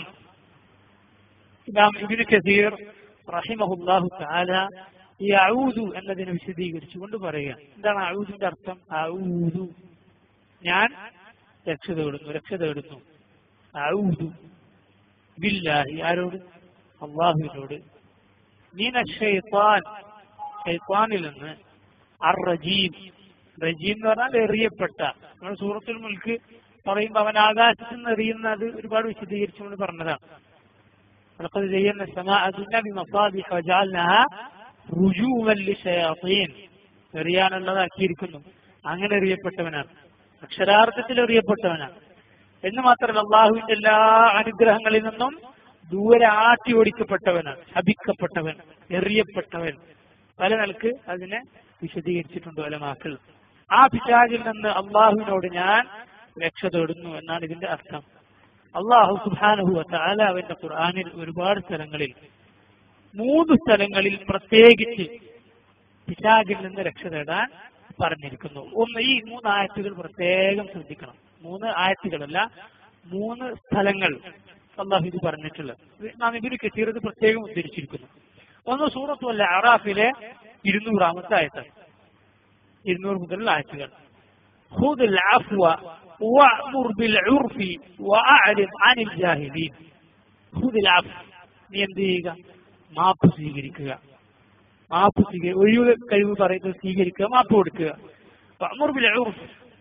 ഇമാം ഇബിന് കസീർ റഹിമഹുല്ലാഹു തആല ഈ അഊദു എന്നതിനെ വിശദീകരിച്ചുകൊണ്ട് പറയുക എന്താണ് അഊദിന്റെ അർത്ഥം അഊദു ഞാൻ രക്ഷ തേടുന്നു രക്ഷ തേടുന്നു അഊദു ബില്ലാഹി ആരോട് അള്ളാഹുവിനോട് മീന ഷൈത്താൻ ഷൈത്താനിൽ നിന്ന് അർ റജീം റജീം എന്ന് പറഞ്ഞാൽ എറിയപ്പെട്ട നമ്മൾ സൂറത്തുൽ മുൽക്ക് പറയുമ്പോൾ അവൻ ആകാശത്ത് നിന്ന് എറിയുന്നത് ഒരുപാട് വിശദീകരിച്ചുകൊണ്ട് പറഞ്ഞതാണ് ولقد زينا السماء الدنيا بمصابيح وجعلناها رجوما للشياطين എറിയാനുള്ളതാക്കിയിരിക്കുന്നു അങ്ങനെ എറിയപ്പെട്ടവനാണ് അക്ഷരാർത്ഥത്തിൽ എറിയപ്പെട്ടവനാണ് എന്ന് മാത്രമല്ല അള്ളാഹുവിന്റെ എല്ലാ അനുഗ്രഹങ്ങളിൽ നിന്നും ദൂരെ ആട്ടി ഓടിക്കപ്പെട്ടവനാണ് ശപിക്കപ്പെട്ടവൻ എറിയപ്പെട്ടവൻ പല നിലക്ക് അതിനെ വിശദീകരിച്ചിട്ടുണ്ട് ഒലമാക്കൾ ആ പിശാചിൽ നിന്ന് അള്ളാഹുവിനോട് ഞാൻ രക്ഷ തേടുന്നു എന്നാണ് ഇതിന്റെ അർത്ഥം അള്ളാഹു സുബാനഹു താല അവന്റെ ഖുർആാനിൽ ഒരുപാട് സ്ഥലങ്ങളിൽ മൂന്ന് സ്ഥലങ്ങളിൽ പ്രത്യേകിച്ച് പിശാചിൽ നിന്ന് രക്ഷ തേടാൻ പറഞ്ഞിരിക്കുന്നു ഒന്ന് ഈ മൂന്ന് ആയത്തുകൾ പ്രത്യേകം ശ്രദ്ധിക്കണം മൂന്ന് ആയത്തുകളല്ല മൂന്ന് സ്ഥലങ്ങൾ അള്ളാഹു ഇത് പറഞ്ഞിട്ടുള്ളത് ഇത് നാം ഇതിന് കെട്ടിയത് പ്രത്യേകം ഉദ്ധരിച്ചിരിക്കുന്നു ഒന്ന് സൂറത്തു അല്ല അറാഫിലെ ഇരുന്നൂറാമത്തെ ആയത്താണ് ഇരുന്നൂറ് മുതലുള്ള ആയത്തുകൾ خذ العفو وأمر بالعرف وأعرض عن الجاهلين خذ العفو നീ എന്ത് ചെയ്യുക മാപ്പ് സ്വീകരിക്കുക മാപ്പ് സ്വീകരി ഒഴിവ് കഴിവ് പറയുന്നത് സ്വീകരിക്കുക മാപ്പ് കൊടുക്കുക فأمر بالعرف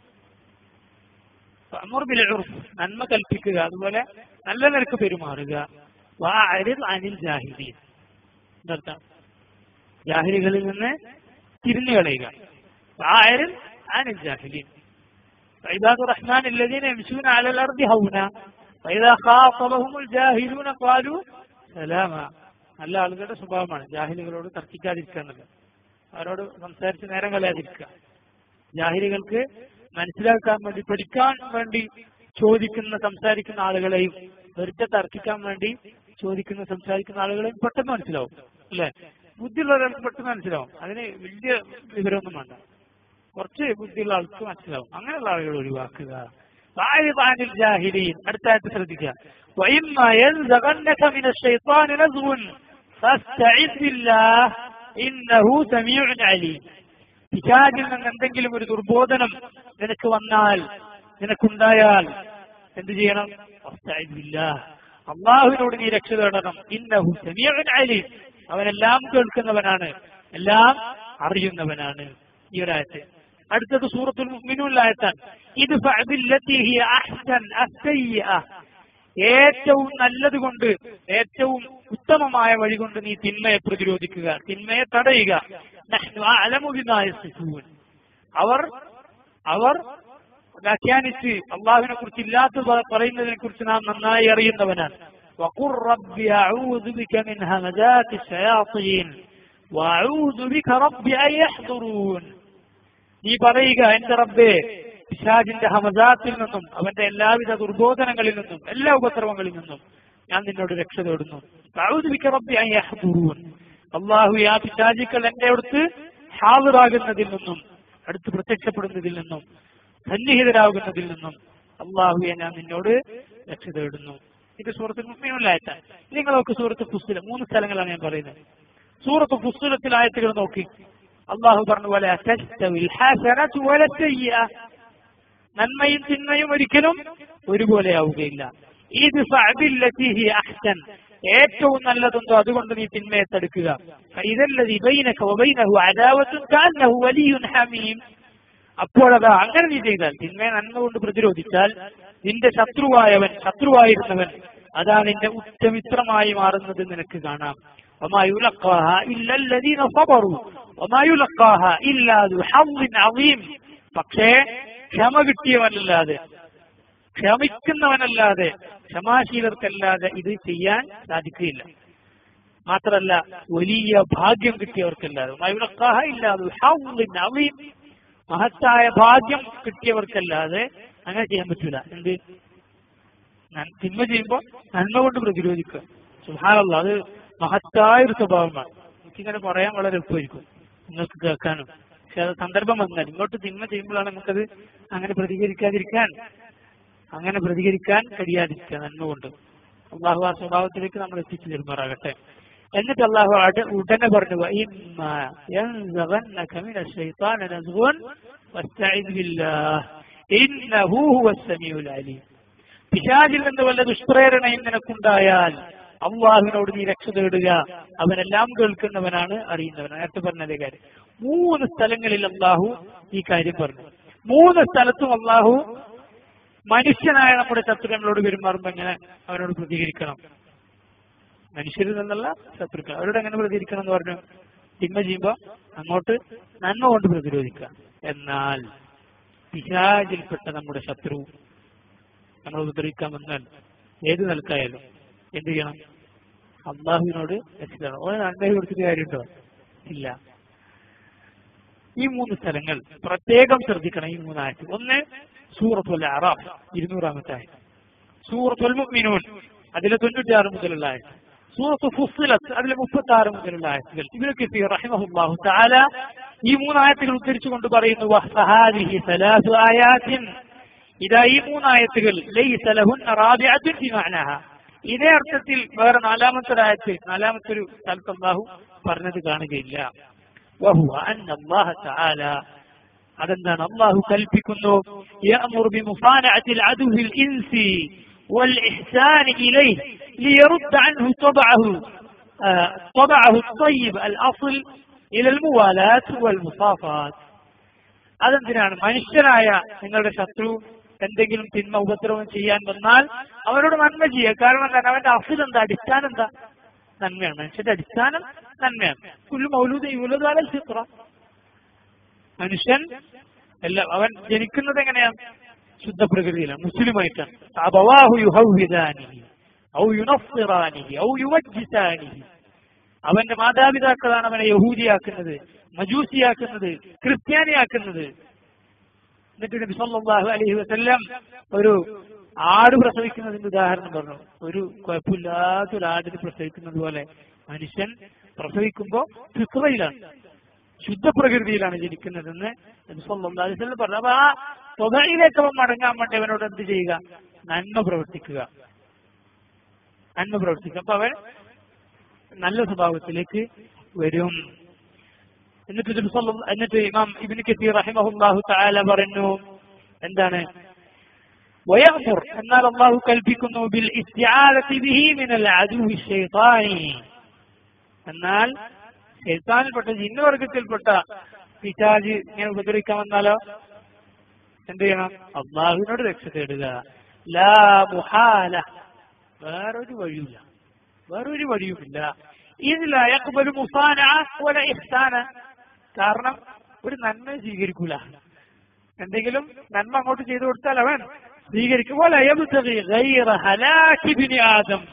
فأمر بالعرف നന്മ കൽപ്പിക്കുക അതുപോലെ നല്ല നിരക്ക് പെരുമാറുക وأعرض عن الجاهلين എന്നർത്ഥം ജാഹിലികളിൽ നിന്ന് തിരിഞ്ഞു കളയുക وأعرض عن الجاهلين فعباد الرحمن الذين يمشون على الأرض هونا فإذا خاطبهم الجاهلون قالوا سلاما നല്ല ആളുകളുടെ സ്വഭാവമാണ് ജാഹിലികളോട് തർക്കിക്കാതിരിക്കുക എന്നുള്ളത് അവരോട് സംസാരിച്ച് നേരം കളയാതിരിക്കുക ജാഹിലികൾക്ക് മനസ്സിലാക്കാൻ വേണ്ടി പഠിക്കാൻ വേണ്ടി ചോദിക്കുന്ന സംസാരിക്കുന്ന ആളുകളെയും വെറുതെ തർക്കിക്കാൻ വേണ്ടി ചോദിക്കുന്ന സംസാരിക്കുന്ന ആളുകളെയും പെട്ടെന്ന് മനസ്സിലാവും അല്ലെ ബുദ്ധിയുള്ള ഒരാൾക്ക് പെട്ടെന്ന് മനസ്സിലാവും അതിന് വലിയ വിവരമൊന്നും വേണ്ട കുറച്ച് ബുദ്ധിയുള്ള ആൾക്ക് മനസ്സിലാവും അങ്ങനെയുള്ള ആളുകൾ ഒഴിവാക്കുക വായുവാനിൽ ജാഹിലീൻ അടുത്തായിട്ട് ശ്രദ്ധിക്കുക وإما ينزغنك من الشيطان نزغ فاستعذ بالله إنه سميع عليم പിശാചിൽ നിന്ന് എന്തെങ്കിലും ഒരു ദുർബോധനം നിനക്ക് വന്നാൽ നിനക്കുണ്ടായാൽ എന്ത് ചെയ്യണം അള്ളാഹുവിനോട് നീ രക്ഷ തേടണം ഇന്നഹു സമീഉൻ അലീം അവനെല്ലാം കേൾക്കുന്നവനാണ് എല്ലാം അറിയുന്നവനാണ് ഈ ഒരായത്ത് അടുത്തത് സൂറത്തുൽ മുഅ്മിനൂനിലായത്താണ് ഇത് ഫഅബില്ലത്തി ഹിയ അഹ്സൻ അസ്സയ്യിഅ ഏറ്റവും നല്ലത് കൊണ്ട് ഏറ്റവും ഉത്തമമായ വഴി കൊണ്ട് നീ തിന്മയെ പ്രതിരോധിക്കുക തിന്മയെ തടയുക നഹ്നു അഅലമു ബിമാ യസിഫൂൻ അവർ അവർ വ്യാഖ്യാനിച്ച് അള്ളാഹുവിനെ കുറിച്ച് ഇല്ലാത്ത പറയുന്നതിനെ കുറിച്ച് നാം നന്നായി അറിയുന്നവനാണ് وقل رب أعوذ بك من همزات الشياطين وأعوذ بك رب أن يحضرون നീ പറയുക എന്റെ റബ്ബേ പിശാജിന്റെ ഹമസാത്തിൽ നിന്നും അവന്റെ എല്ലാവിധ ദുർബോധനങ്ങളിൽ നിന്നും എല്ലാ ഉപദ്രവങ്ങളിൽ നിന്നും ഞാൻ നിന്നോട് രക്ഷ തേടുന്നു അള്ളാഹു ആ പിശാചിക്കൾ എന്റെ അടുത്ത് ഹാജറാകുന്നതിൽ നിന്നും അടുത്ത് പ്രത്യക്ഷപ്പെടുന്നതിൽ നിന്നും സന്നിഹിതരാകുന്നതിൽ നിന്നും അള്ളാഹുയെ ഞാൻ നിന്നോട് രക്ഷ തേടുന്നു ഇത് സുഹൃത്ത് മുസ്ലിമിലായിട്ടാണ് നിങ്ങളൊക്കെ സുഹൃത്ത് പുസ്തകം മൂന്ന് സ്ഥലങ്ങളാണ് ഞാൻ പറയുന്നത് സൂറത്ത് പുസ്തകത്തിൽ ആയത്തുകൾ നോക്കി അള്ളാഹു പറഞ്ഞു പോലെ നന്മയും തിന്മയും ഒരിക്കലും ഒരുപോലെയാവുകയില്ല ഇത് ഫഅബില്ലതി അഹ്സൻ ഏറ്റവും നല്ലതെന്തോ അതുകൊണ്ട് നീ തിന്മയെ തടുക്കുക ഇതല്ലതി ബൈനക വബൈനഹു അദാവത്തുൻ കാന്നഹു വലിയുൻ ഹമീം അപ്പോഴതാ അങ്ങനെ നീ ചെയ്താൽ തിന്മയെ നന്മ കൊണ്ട് പ്രതിരോധിച്ചാൽ നിന്റെ ശത്രുവായവൻ ശത്രുവായിരുന്നവൻ അതാ നിന്റെ ഉറ്റമിത്രമായി മാറുന്നത് നിനക്ക് കാണാം وما يلقاها إلا الذين صبروا وما يلقاها إلا ذو حظ عظيم പക്ഷേ ക്ഷമ കിട്ടിയവനല്ലാതെ ക്ഷമിക്കുന്നവനല്ലാതെ ക്ഷമാശീലർക്കല്ലാതെ ഇത് ചെയ്യാൻ സാധിക്കുകയില്ല മാത്രല്ല വലിയ ഭാഗ്യം കിട്ടിയവർക്കല്ലാതെ മയുലക്കാഹ ഇല്ലാതെ ഹൗലിൻ അവീം മഹത്തായ ഭാഗ്യം കിട്ടിയവർക്കല്ലാതെ അങ്ങനെ ചെയ്യാൻ പറ്റൂല എന്ത് നൻ- തിന്മ ചെയ്യുമ്പോ നന്മ കൊണ്ട് പ്രതിരോധിക്കുക സുഹാനുള്ള അത് മഹത്തായ ഒരു സ്വഭാവമാണ് എനിക്കിങ്ങനെ പറയാൻ വളരെ എളുപ്പമായിരിക്കും നിങ്ങൾക്ക് കേൾക്കാനും പക്ഷെ അത് സന്ദർഭം വന്നാൽ ഇങ്ങോട്ട് തിന്മ ചെയ്യുമ്പോഴാണ് നമുക്കത് അങ്ങനെ പ്രതികരിക്കാതിരിക്കാൻ അങ്ങനെ പ്രതികരിക്കാൻ കഴിയാതിരിക്കുക നന്മ കൊണ്ട് അള്ളാഹു ആ സ്വഭാവത്തിലേക്ക് നമ്മൾ എത്തിച്ചു തരുമാറാകട്ടെ എന്നിട്ട് അള്ളാഹു അട- ഉടനെ പറഞ്ഞു "വഇമ്മാ യൻസഗന്നക മിന ശൈത്താന നസ്ഗുൻ ഫസ്തഇദ് ബില്ലാഹ് ഇന്നഹു ഹുവസ് സമീഉൽ അലീം പിശാചിൽ നിന്ന് വല്ല ദുഷ്പ്രേരണയും നിനക്കുണ്ടായാൽ അള്ളാഹുവിനോട് നീ രക്ഷ തേടുക അവനെല്ലാം കേൾക്കുന്നവനാണ് അറിയുന്നവനാണ് നേരത്തെ പറഞ്ഞതേ കാര്യം മൂന്ന് സ്ഥലങ്ങളിൽ അള്ളാഹു ഈ കാര്യം പറഞ്ഞു മൂന്ന് സ്ഥലത്തും അള്ളാഹു മനുഷ്യനായ നമ്മുടെ ശത്രുക്കളോട് പെരുമാറുമ്പോൾ എങ്ങനെ അവനോട് പ്രതികരിക്കണം മനുഷ്യരിൽ നിന്നുള്ള ശത്രുക്കൾ അവരോട് എങ്ങനെ പ്രതികരിക്കണം എന്ന് പറഞ്ഞു തിന്മ ചെയ്യുമ്പോൾ അങ്ങോട്ട് നന്മ കൊണ്ട് പ്രതിരോധിക്കുക എന്നാൽ പിശാചിൽപ്പെട്ട നമ്മുടെ ശത്രു നമ്മൾ ഉപദ്രവിക്കാൻ വന്നാൽ ഏത് നിലക്കായാലും എന്ത് ചെയ്യണം അള്ളാഹുവിനോട് രക്ഷിക്കണം ഓരോ നന്മ കൊടുത്തിട്ട് കാര്യമുണ്ടോ ഇല്ല ഈ മൂന്ന് സ്ഥലങ്ങൾ പ്രത്യേകം ശ്രദ്ധിക്കണം ഈ മൂന്നായിട്ട് ഒന്ന് സൂറത്തുൽ അറാഫ് ഇരുന്നൂറാമത്തെ ആയത് സൂറത്തുൽ മുഅ്മിനൂൻ അതിലെ തൊണ്ണൂറ്റിയാറ് മുതലുള്ള ആയത് സൂറത്ത് ഫുസ്സിലത്ത് അതിലെ മുപ്പത്തി ആറ് മുതലുള്ള ആയത്തുകൾ ഇവരൊക്കെ റഹിമഹുല്ലാഹു തആല ഈ മൂന്നായത്തുകൾ ഉദ്ധരിച്ചുകൊണ്ട് പറയുന്നു വഹ്സഹാദിഹി സലാസു ആയാത്തിൻ ഇതാ ഈ മൂന്നായത്തുകൾ ലൈസ ലഹുന്ന റാബിഅത്തുൻ ഫി മഅനാഹ ഇതേ അർത്ഥത്തിൽ വേറെ നാലാമത്തെ ആയത്ത് നാലാമത്തെ ഒരു സ്ഥലത്ത് അല്ലാഹു പറഞ്ഞത് കാണുകയില്ല വഹുവ അന്ന അല്ലാഹ തആല അതെന്താണ് അള്ളാഹു കൽപ്പിക്കുന്നു يأمر بمصانعة العدو الإنس والإحسان إليه ليرد عنه طبعه آه، طبعه الطيب الأصل إلى الموالاة والمصافات അതെന്തിനാണ് മനുഷ്യനായ നിങ്ങളുടെ ശത്രു എന്തെങ്കിലും തിന്മ ഉപദ്രവം ചെയ്യാൻ വന്നാൽ അവരോട് നന്മ ചെയ്യുക കാരണം എന്താണ് അവന്റെ അഫിൽ എന്താ അടിസ്ഥാനം എന്താ നന്മയാണ് മനുഷ്യന്റെ അടിസ്ഥാനം നന്മയാണ് കുല്ലു മൗലൂദ് യുലദ് ഫിത്ര മനുഷ്യൻ എല്ലാം അവൻ ജനിക്കുന്നത് എങ്ങനെയാണ് ശുദ്ധ പ്രകൃതിയിലാണ് മുസ്ലിമായിട്ടാണ് അബവാഹു യുഹവ്വിദാനിഹി ഔ യുനഫ്സിറാനിഹി ഔ യുവജ്ജിസാനിഹി അവന്റെ മാതാപിതാക്കളാണ് അവനെ യഹൂദിയാക്കുന്നത് മജൂസിയാക്കുന്നത് ക്രിസ്ത്യാനിയാക്കുന്നത് എന്നിട്ട് നബി സല്ലല്ലാഹു അലൈഹി വസല്ലം ഒരു ആട് പ്രസവിക്കുന്നതിന്റെ ഉദാഹരണം പറഞ്ഞു ഒരു കുഴപ്പമില്ലാത്ത ഒരു ആടിന് പ്രസവിക്കുന്നത് പോലെ മനുഷ്യൻ പ്രസവിക്കുമ്പോ ഫിത്രയിലാണ് ശുദ്ധ പ്രകൃതിയിലാണ് ജനിക്കുന്നതെന്ന് നബി സല്ലല്ലാഹു അലൈഹി വസല്ലം പറഞ്ഞു അപ്പൊ ആ സ്വതയിലേക്ക് അവൻ മടങ്ങാൻ വേണ്ടി അവനോട് എന്ത് ചെയ്യുക നന്മ പ്രവർത്തിക്കുക നന്മ പ്രവർത്തിക്കുക അപ്പൊ അവൻ നല്ല സ്വഭാവത്തിലേക്ക് വരും എന്നിട്ട് നബി സല്ലല്ലാഹു- എന്നിട്ട് ഇമാം ഇബ്നു കസീർ റഹിമഹുല്ലാഹു തആല പറഞ്ഞു എന്താണ് വയഅ്മുർ എന്നാൽ അള്ളാഹു കൽപ്പിക്കുന്നു ബിൽ ഇസ്തിആദത്തി ബിഹി മിനൽ അദുവി ശൈത്താനി എന്നാൽ ശൈത്താനിൽപ്പെട്ട ജിന്നുവർഗത്തിൽപ്പെട്ട പിശാജ് ഇങ്ങനെ ഉപദ്രവിക്കാൻ വന്നാലോ എന്ത് ചെയ്യണം അള്ളാഹുവിനോട് രക്ഷ തേടുക ലാ മുഹാല വേറൊരു വഴിയുമില്ല വേറൊരു വഴിയുമില്ല ഇതില യഖ്ബലു മുസാനഅ വല ഇഹ്സാന കാരണം ഒരു നന്മ സ്വീകരിക്കൂല എന്തെങ്കിലും നന്മ അങ്ങോട്ട് ചെയ്തു കൊടുത്താൽ അവൻ സ്വീകരിക്കും പോലെ യബ്തഗി ഗൈറ ഹലാക്കി ബിനി ആദം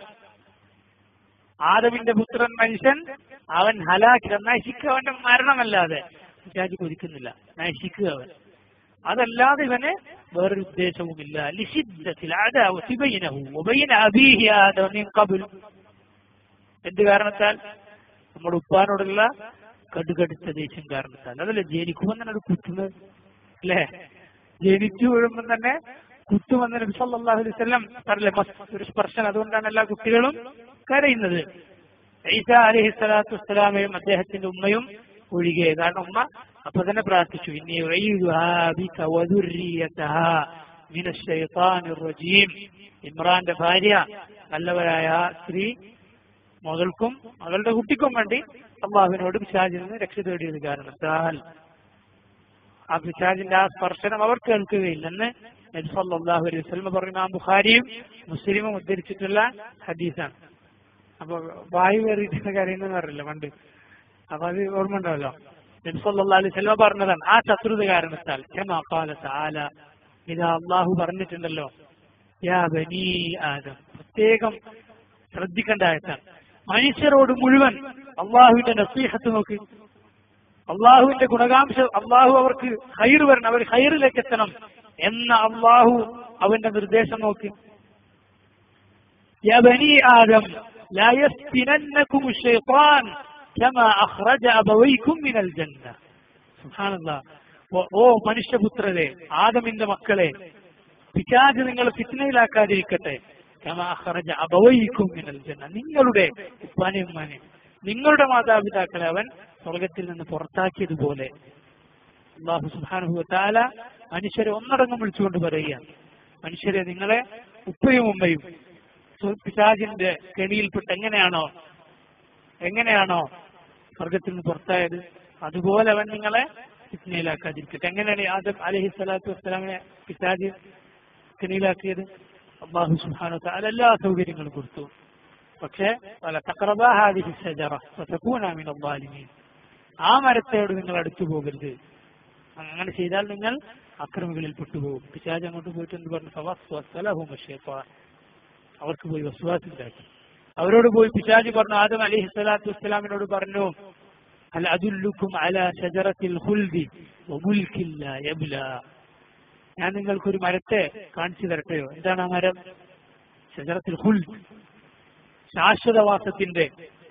ആദമിന്റെ പുത്രൻ മനുഷ്യൻ അവൻ ഹലാക്കി നശിക്കുക അവന്റെ മരണമല്ലാതെ പിശാച് കൊതിക്കുന്നില്ല നശിക്കുക അവൻ അതല്ലാതെ ഇവന് വേറൊരു ഉദ്ദേശവുമില്ല ലിഷിദ്ദത്തിൽ അദാവത്തി ബൈനഹു വബൈന അബീഹി ആദമ മിൻ ഖബ്ൽ എന്ത് കാരണത്താൽ നമ്മുടെ ഉപ്പാനോടുള്ള കടുകടുത്ത ദേഷ്യം കാരണത്താൽ അതല്ല ജനിക്കുമ്പോൾ തന്നെ അത് കുത്തുന്നത് അല്ലേ ജനിച്ചു വീഴുമ്പോൾ തന്നെ കുത്തുമെന്ന് നബി സല്ലല്ലാഹു അലൈഹി വസല്ലം പറഞ്ഞില്ലേ മസ് ഒരു സ്പർശനം അതുകൊണ്ടാണ് എല്ലാ കുട്ടികളും കരയുന്നത് ഈസ അലഹി സ്വലാത്തു വസ്സലാമയും അദ്ദേഹത്തിന്റെ ഉമ്മയും ഒഴികെ കാരണം ഉമ്മ അപ്പൊ തന്നെ പ്രാർത്ഥിച്ചു ഇനി ഉഈദുഹാ ബിക വദുർരിയതഹാ മിനശ് ശൈത്താനിർ റജീം ഇമ്രാന്റെ ഭാര്യ നല്ലവരായ ആ സ്ത്രീ മകൾക്കും മകളുടെ കുട്ടിക്കും വേണ്ടി അള്ളാഹുവിനോട് പിശാചിൽ നിന്ന് രക്ഷ തേടിയത് കാരണത്താൽ ആ പിശാചിന്റെ ആ സ്പർശനം അവർ കേൾക്കുകയില്ലെന്ന് നബി സല്ലല്ലാഹു അലൈഹി വസല്ലം പറഞ്ഞു ആ ബുഖാരിയും മുസ്ലിമും ഉദ്ധരിച്ചിട്ടുള്ള ഹദീസാണ് അപ്പൊ വായു കയറിയിട്ട് കരയുന്നെന്ന് പറഞ്ഞില്ല പണ്ട് അപ്പൊ അത് ഓർമ്മ ഉണ്ടാവല്ലോ നബി സല്ലല്ലാഹു അലൈഹി വസല്ലം പറഞ്ഞതാണ് ആ ശത്രുത കാരണത്താൽ കമാ ഖാല തആല ഇതാ അള്ളാഹു പറഞ്ഞിട്ടുണ്ടല്ലോ യാ ബനി ആദം പ്രത്യേകം ശ്രദ്ധിക്കേണ്ട ആയത്താണ് മനുഷ്യരോട് മുഴുവൻ അള്ളാഹുവിന്റെ നസീഹത്ത് നോക്ക് അള്ളാഹുവിന്റെ ഗുണകാംശ അള്ളാഹു അവർക്ക് ഹൈർ വരണം അവർ ഹൈറിലേക്ക് എത്തണം എന്ന അള്ളാഹു അവന്റെ നിർദ്ദേശം നോക്ക് يا بني آدم لا يفتننكم الشيطان كما أخرج أبويكم من الجنة سبحان الله ഓ മനുഷ്യപുത്രരെ ആദമിന്റെ മക്കളെ പിശാജ് നിങ്ങളെ ഫിറ്റ്നയിലാക്കാതിരിക്കട്ടെ കമാ അഖറജ അബവൈക്കും മിനൽ ജന്ന നിങ്ങളുടെ ഉപ്പാനെ ഉമ്മാനെ നിങ്ങളുടെ മാതാപിതാക്കളെ അവൻ സ്വർഗത്തിൽ നിന്ന് പുറത്താക്കിയതുപോലെ അള്ളാഹു സുബാനുഭവ താല മനുഷ്യരെ ഒന്നടങ്കം വിളിച്ചുകൊണ്ട് പറയുക മനുഷ്യരെ നിങ്ങളെ ഉപ്പയും ഉമ്മയും പിശാജിന്റെ കെണിയിൽപ്പെട്ട് എങ്ങനെയാണോ എങ്ങനെയാണോ സ്വർഗത്തിൽ നിന്ന് പുറത്തായത് അതുപോലെ അവൻ നിങ്ങളെ ഫിറ്റ്നയിലാക്കാതിരിക്കട്ടെ എങ്ങനെയാണ് ആദം അലഹി സ്വലാത്തു വസ്സലാമിനെ പിശാജ് കെണിയിലാക്കിയത് അള്ളാഹു സുബാനോ താല എല്ലാ സൗകര്യങ്ങളും കൊടുത്തു പക്ഷേ പല തക്രബാഹാദി ഷജറൂനാമിൻ ആ മരത്തോട് നിങ്ങൾ അടുത്തു പോകരുത് അങ്ങനെ ചെയ്താൽ നിങ്ങൾ അക്രമികളിൽ പെട്ടുപോകും പിശാജ് അങ്ങോട്ട് പോയിട്ട് എന്ത് പറഞ്ഞു ഫവസ്വസ്സലഹും ഷൈത്താൻ അവർക്ക് പോയി വസ്വാസിണ്ടാക്കി അവരോട് പോയി പിശാജ് പറഞ്ഞു ആദം അലൈഹി സ്വലാത്തു വസ്സലാമിനോട് പറഞ്ഞു അൽ അതുല്ലുക്കും അല ഷജറത്തിൽ ഹുൽദി വമുൽക്കില്ല യബ്ല ഞാൻ നിങ്ങൾക്കൊരു മരത്തെ കാണിച്ചു തരട്ടെയോ എന്താണ് ആ മരം ഷജറത്തിൽ ഹുൽദ് ശാശ്വതവാസത്തിന്റെ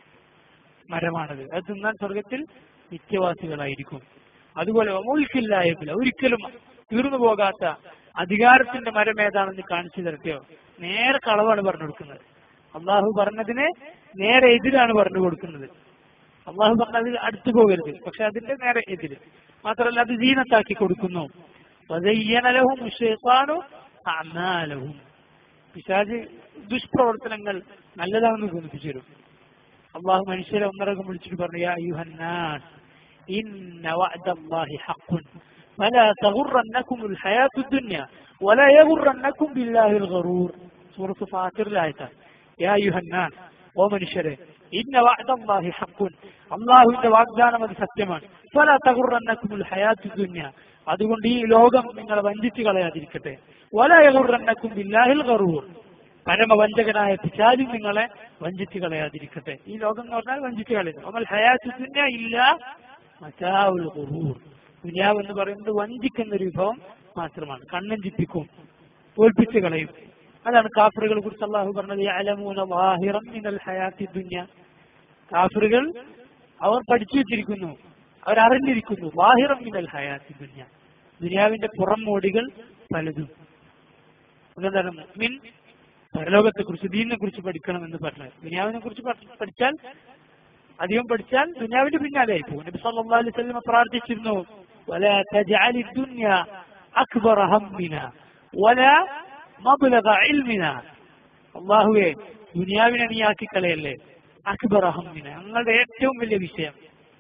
മരമാണത് അത് തിന്നാൻ സ്വർഗത്തിൽ നിത്യവാസികളായിരിക്കും അതുപോലെ വമുൽക്കില്ല യബ്ല ഒരിക്കലും തീർന്നു പോകാത്ത അധികാരത്തിന്റെ മരം ഏതാണെന്ന് കാണിച്ചു തരട്ടെയോ നേരെ കളവാണ് പറഞ്ഞു കൊടുക്കുന്നത് അള്ളാഹു പറഞ്ഞതിന് നേരെ എതിരാണ് പറഞ്ഞു കൊടുക്കുന്നത് അള്ളാഹു പറഞ്ഞതിൽ അടുത്തു പോകരുത് പക്ഷെ അതിന്റെ നേരെ എതിര് മാത്രമല്ല അത് ജീനത്താക്കി കൊടുക്കുന്നു വദയ്യനലഹും ഷൈത്താനു അഅമാലഹും പിശാജ് ദുഷ്പ്രവർത്തനങ്ങൾ നല്ലതാണെന്ന് തോന്നിപ്പിച്ചു തരും അള്ളാഹു മനുഷ്യരെ ഒന്നടങ്കം വിളിച്ചിട്ട് പറഞ്ഞു യാ അയ്യുഹന്നാസ് ഇന്ന വഅദല്ലാഹി ഹഖ്ഖുൻ فلا تغرنكم الحياة الدنيا ولا يغرنكم بالله الغرور سورة فاطر الآية يا أيها الناس ومنشره إن وعد الله حق الله إن വാഗ്ദാനം അത് സത്യമാണ് فلا تغرنكم الحياة الدنيا അതുകൊണ്ട് ഈ ലോകം നിങ്ങളെ വഞ്ചിച്ചു കളയാതിരിക്കട്ടെ വലയകുറന്നക്കും ബില്ലാഹിൽ ഗറൂർ പരമവഞ്ചകനായ പിശാലി നിങ്ങളെ വഞ്ചിച്ചു കളയാതിരിക്കട്ടെ ഈ ലോകം എന്ന് പറഞ്ഞാൽ വഞ്ചിച്ചു കളയുന്നു അമൽ ഹയാത്ത് ദുന്യ ഇല്ല മറ്റാവുൽ ഗറൂർ ദുനിയാവ് എന്ന് പറയുന്നത് വഞ്ചിക്കുന്ന ഒരു വിഭവം മാത്രമാണ് കണ്ണഞ്ചിപ്പിക്കും തോൽപ്പിച്ച് കളയും അതാണ് കാഫറുകളെ കുറിച്ച് അള്ളാഹു പറഞ്ഞത് അലമൂന വാഹിറം മിനൽ ഹയാത്തി ദുന്യ കാഫറുകൾ അവർ പഠിച്ചു വെച്ചിരിക്കുന്നു അവർ അറിഞ്ഞിരിക്കുന്നു വാഹിറം മിനൽ ഹയാത്തി ദുന്യ ദുനിയാവിന്റെ പുറം മോടികൾ പലതും അതെന്താണ് മുഅ്മിൻ പരലോകത്തെ കുറിച്ച് ദീനിനെ കുറിച്ച് പഠിക്കണം എന്ന് പറഞ്ഞത് ദുനിയാവിനെ കുറിച്ച് പഠിച്ചാൽ അധികം പഠിച്ചാൽ ദുനിയാവിന്റെ പിന്നാലെ പോകും നബി സല്ലല്ലാഹു അലൈഹി വസല്ലം പ്രാർത്ഥിച്ചിരുന്നു ولا تجعل الدنيا أكبر همنا ولا مبلغ علمنا അള്ളാഹുവെ ദുനിയാവിനെ നീ ആക്കി കളയല്ലേ അക്ബർ അഹമ്മിന ഞങ്ങളുടെ ഏറ്റവും വലിയ വിഷയം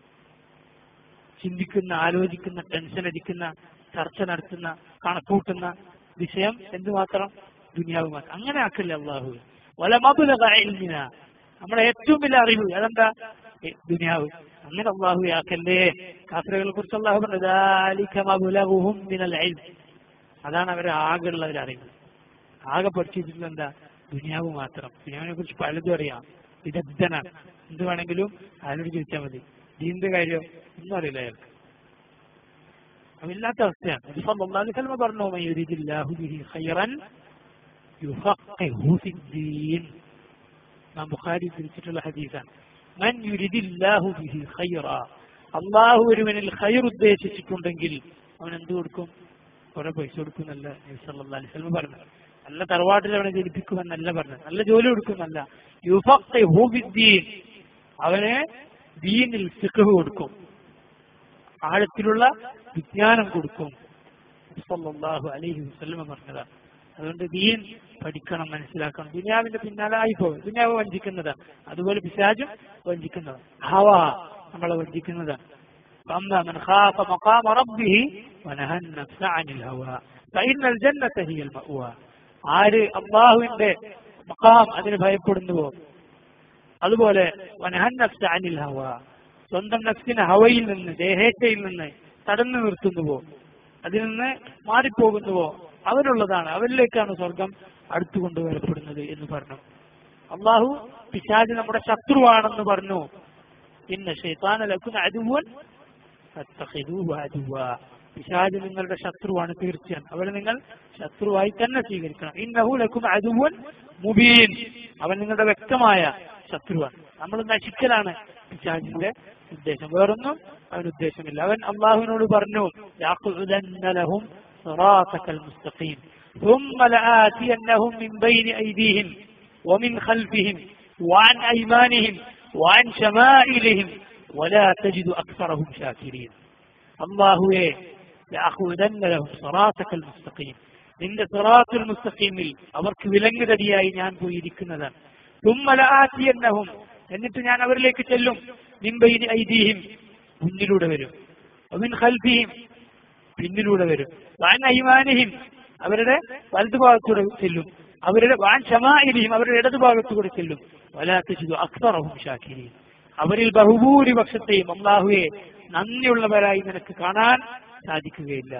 ചിന്തിക്കുന്ന ആലോചിക്കുന്ന ടെൻഷൻ അടിക്കുന്ന ചർച്ച നടത്തുന്ന കണക്കൂട്ടുന്ന വിഷയം എന്തുമാത്രം ദുനിയാവ് മാത്രം അങ്ങനെ ആക്കല്ലേ അള്ളാഹു വല മബുലക ഇൽമിന നമ്മുടെ ഏറ്റവും വലിയ അറിവ് അതെന്താ ഏ, ദുനിയാവ് അങ്ങനെ അള്ളാഹു ആക്കല്ലേ കാഫറുകളെ കുറിച്ച് അള്ളാഹു പറഞ്ഞത് അതാണ് അവരെ ആകെയുള്ള ഒരു അറിവ് ആകെ പഠിച്ചിട്ടുള്ള എന്താ ദുനിയാവ് മാത്രം ദുനിയാവിനെ കുറിച്ച് പലതും അറിയാം വിദഗ്ധനാണ് എന്ത് വേണമെങ്കിലും അയാളോട് ചോദിച്ചാൽ മതി ദീന്റെ കാര്യം ഒന്നും അറിയില്ല അയാൾക്ക് അതില്ലാത്ത അവസ്ഥയാണ് നബി സല്ലല്ലാഹു അലൈഹി വസല്ലം പറഞ്ഞു "മൻ യുരിദില്ലാഹു ബിഹി ഖൈറൻ യുഫഖിഹു ഫിദ്ദീൻ ഇമാം ബുഖാരി തിരിച്ചിട്ടുള്ള ഹദീസാണ് മൻ യുരിദില്ലാഹു ബിഹി ഖൈറ അള്ളാഹു ഒരുവനിൽ ഖൈർ ഉദ്ദേശിച്ചിട്ടുണ്ടെങ്കിൽ അവൻ എന്ത് കൊടുക്കും കുറെ പൈസ കൊടുക്കുന്നല്ല നബി സല്ലല്ലാഹു അലൈഹി വസല്ലം പറഞ്ഞു നല്ല തറവാട്ടിൽ അവനെ ജനിപ്പിക്കുമെന്നല്ല പറഞ്ഞത് നല്ല ജോലി കൊടുക്കുമെന്നല്ല യുഫഖിഹു ഫിദ്ദീൻ അവന് ദീനിൽ ഫിഖ് കൊടുക്കും ആഴത്തിലുള്ള വിജ്ഞാനം കൊടുക്കും സല്ലല്ലാഹു അലൈഹി വസല്ലം പറഞ്ഞതാണ് അതുകൊണ്ട് ദീൻ പഠിക്കണം മനസ്സിലാക്കണം ദുനിയാവിന്റെ പിന്നാലെ ആയിപ്പോകും ദുനിയാവ് വഞ്ചിക്കുന്നതാണ് അതുപോലെ പിശാചും വഞ്ചിക്കുന്നതാണ് ഹവ നമ്മളെ വഞ്ചിക്കുന്നതാണ് فأما من خاف مقام ربه ونهى النفس عن الهوى فإن الجنة هي المأوى ആര് അള്ളാഹുവിന്റെ മക്കാം അതിന് ഭയപ്പെടുന്നുവോ അതുപോലെ വനഹൻ നഫ്സ് അനിൽ ഹവ സ്വന്തം നഫ്സിനെ ഹവയിൽ നിന്ന് ദേഹേച്ഛയിൽ നിന്ന് തടഞ്ഞു നിർത്തുന്നുവോ അതിൽ നിന്ന് മാറിപ്പോകുന്നുവോ അവരുള്ളതാണ് അവരിലേക്കാണ് സ്വർഗം അടുത്തു കൊണ്ടുവരപ്പെടുന്നത് എന്ന് പറഞ്ഞു അള്ളാഹു പിശാജ് നമ്മുടെ ശത്രുവാണെന്ന് പറഞ്ഞു ഇന്ന് ഷെയ്ത്താന ലക്കും അതുവൻ പിശാജ് നിങ്ങളുടെ ശത്രുവാണ് തീർച്ചയാണ് അവരെ നിങ്ങൾ ശത്രുവായി തന്നെ സ്വീകരിക്കണം ഇന്നഹു ലക്കും അതുവൻ മുബീൻ അവൻ നിങ്ങളുടെ വ്യക്തമായ ശത്രുവാണ് നമ്മൾ നശിക്കലാണ് പിശാജിന്റെ ഉദ്ദേശം വേറൊന്നും അവൻ ഉദ്ദേശമില്ല അവൻ അള്ളാഹുവിനോട് പറഞ്ഞു ലഹും صراطك المستقيم ثم لآتينهم من بين أيديهم ومن خلفهم وعن أيمانهم وعن شمائلهم ولا تجد أكثرهم شاكرين الله لأخذن لهم صراطك المستقيم നിന്റെ സിറാത്തുൽ മുസ്തഖീമിൽ അവർക്ക് വിലങ്ങുതടിയായി ഞാൻ പോയിരിക്കുന്നതാണ് തുമ്മലാറ്റിയെന്നഹും എന്നിട്ട് ഞാൻ അവരിലേക്ക് ചെല്ലും നിമ്പൈനി ഐദീഹിം മുന്നിലൂടെ വരും ഒമിൻ ഖൽഫിഹിം പിന്നിലൂടെ വരും വാൻ അയ്മാനിഹിം അവരുടെ വലതുഭാഗത്തൂടെ ചെല്ലും അവരുടെ വാൻ ഷമാഇലിഹിം അവരുടെ ഇടതുഭാഗത്തൂടെ ചെല്ലും വലാത്തിച്ചു അക്സറഹും ഷാക്കിരീൻ അവരിൽ ബഹുഭൂരിപക്ഷത്തെയും അള്ളാഹുവെ നന്ദിയുള്ളവരായി നിനക്ക് കാണാൻ സാധിക്കുകയില്ല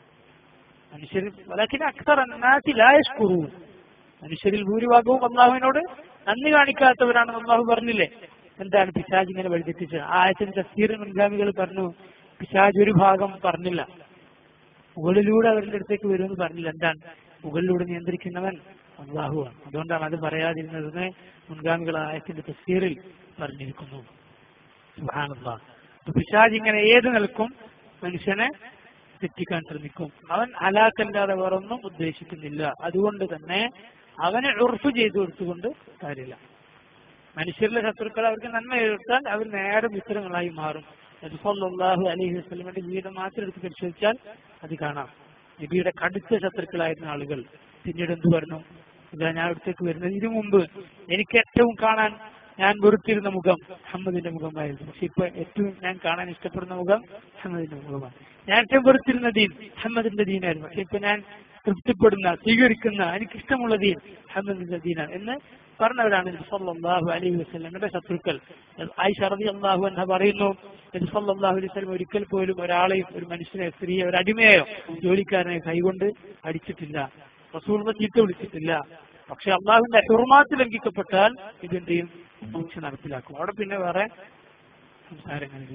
മനുഷ്യർ വലക്കിന് അക്സർ ലായഷ്കുറൂ മനുഷ്യരിൽ ഭൂരിഭാഗവും അള്ളാഹുവിനോട് നന്ദി കാണിക്കാത്തവരാണെന്ന് അള്ളാഹു പറഞ്ഞില്ലേ എന്താണ് പിശാജ് ഇങ്ങനെ വഴിതെറ്റിച്ചത് ആ ആയത്തിന്റെ തസ്തീർ മുൻഗാമികൾ പറഞ്ഞു പിശാജ് ഒരു ഭാഗം പറഞ്ഞില്ല മുകളിലൂടെ അവരുടെ അടുത്തേക്ക് വരുമെന്ന് പറഞ്ഞില്ല എന്താണ് മുകളിലൂടെ നിയന്ത്രിക്കുന്നവൻ അള്ളാഹുവാണ് അതുകൊണ്ടാണ് അത് പറയാതിരുന്നതെന്ന് മുൻഗാമികൾ ആ ആയത്തിന്റെ തസ്തീറിൽ പറഞ്ഞിരിക്കുന്നു സുഹാനുള്ള പിശാജ് ഇങ്ങനെ ഏത് നിൽക്കും മനുഷ്യനെ തെറ്റിക്കാൻ ശ്രമിക്കും അവൻ ഹലാക്കല്ലാതെ വേറൊന്നും ഉദ്ദേശിക്കുന്നില്ല അതുകൊണ്ട് തന്നെ അവനെ ഉറപ്പ് ചെയ്തു കൊടുത്തുകൊണ്ട് കാര്യമില്ല മനുഷ്യരിലെ ശത്രുക്കൾ അവർക്ക് നന്മ എഴുത്താൽ അവർ നേരെ മിത്രങ്ങളായി മാറും നബിസല്ലാഹു അലൈഹി വസ്ലമിന്റെ ജീവിതം മാത്രം എടുത്ത് പരിശോധിച്ചാൽ അത് കാണാം നബിയുടെ കടുത്ത ശത്രുക്കളായിരുന്ന ആളുകൾ പിന്നീട് എന്ത് പറഞ്ഞു ഇതാ ഞാൻ അടുത്തേക്ക് വരുന്നത് ഇതിനു മുമ്പ് എനിക്ക് ഏറ്റവും കാണാൻ ഞാൻ വെറുത്തിരുന്ന മുഖം അഹമ്മദിന്റെ മുഖമായിരുന്നു പക്ഷെ ഇപ്പൊ ഏറ്റവും ഞാൻ കാണാൻ ഇഷ്ടപ്പെടുന്ന മുഖം അഹമ്മദിന്റെ മുഖമാണ് ഞാൻ ഏറ്റവും വെറുത്തിരുന്ന ദീൻ അഹമ്മദിന്റെ ദീനായിരുന്നു പക്ഷെ ഇപ്പൊ ഞാൻ തൃപ്തിപ്പെടുന്ന സ്വീകരിക്കുന്ന എനിക്കിഷ്ടമുള്ള ദീൻ അഹമ്മദിന്റെ ദീനാണ് എന്ന് പറഞ്ഞവരാണ് സല്ലല്ലാഹു അലൈഹി വസല്ലമയുടെ ശത്രുക്കൾ ആയിഷ റളിയല്ലാഹു അൻഹ പറയുന്നു നബി സല്ലല്ലാഹു അലൈഹി വസല്ലം ഒരിക്കൽ പോലും ഒരാളെയും ഒരു മനുഷ്യനെ സ്ത്രീയെ ഒരു അടിമയോ ജോലിക്കാരനെ കൈകൊണ്ട് അടിച്ചിട്ടില്ല റസൂലിനെ ചീത്ത വിളിച്ചിട്ടില്ല പക്ഷെ അള്ളാഹുവിന്റെ ഹുർമാത്ത് ലംഘിക്കപ്പെട്ടാൽ ഇതിന്റെയും ശിക്ഷ നടപ്പിലാക്കും അവിടെ പിന്നെ വേറെ സംസാരങ്ങളില്ല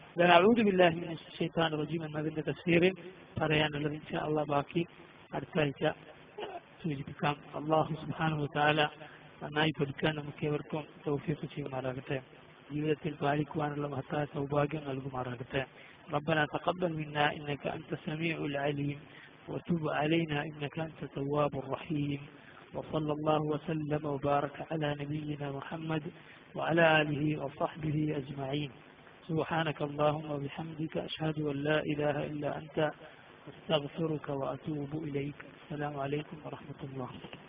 ഷെയ്ത്താൻ റജീം എന്നതിന്റെ തസ്സീറിൽ പറയാനുള്ളത് ഇൻഷാ അള്ളാഹ് ബാക്കി അടുത്ത ആഴ്ച സൂചിപ്പിക്കാം അള്ളാഹു സുബാനു താല നന്നായി പഠിക്കാൻ നമുക്ക് ഏവർക്കും തൗഫീഖ് ചെയ്യുമാറാകട്ടെ ജീവിതത്തിൽ പാലിക്കുവാനുള്ള മഹത്തായ സൗഭാഗ്യം നൽകുമാറാകട്ടെ ربنا تقبل منا انك انت السميع العليم وتب علينا انك انت التواب الرحيم وصلى الله وسلم وبارك على نبينا محمد وعلى اله وصحبه اجمعين سبحانك اللهم وبحمدك اشهد ان لا اله الا انت استغفرك واتوب اليك السلام عليكم ورحمه الله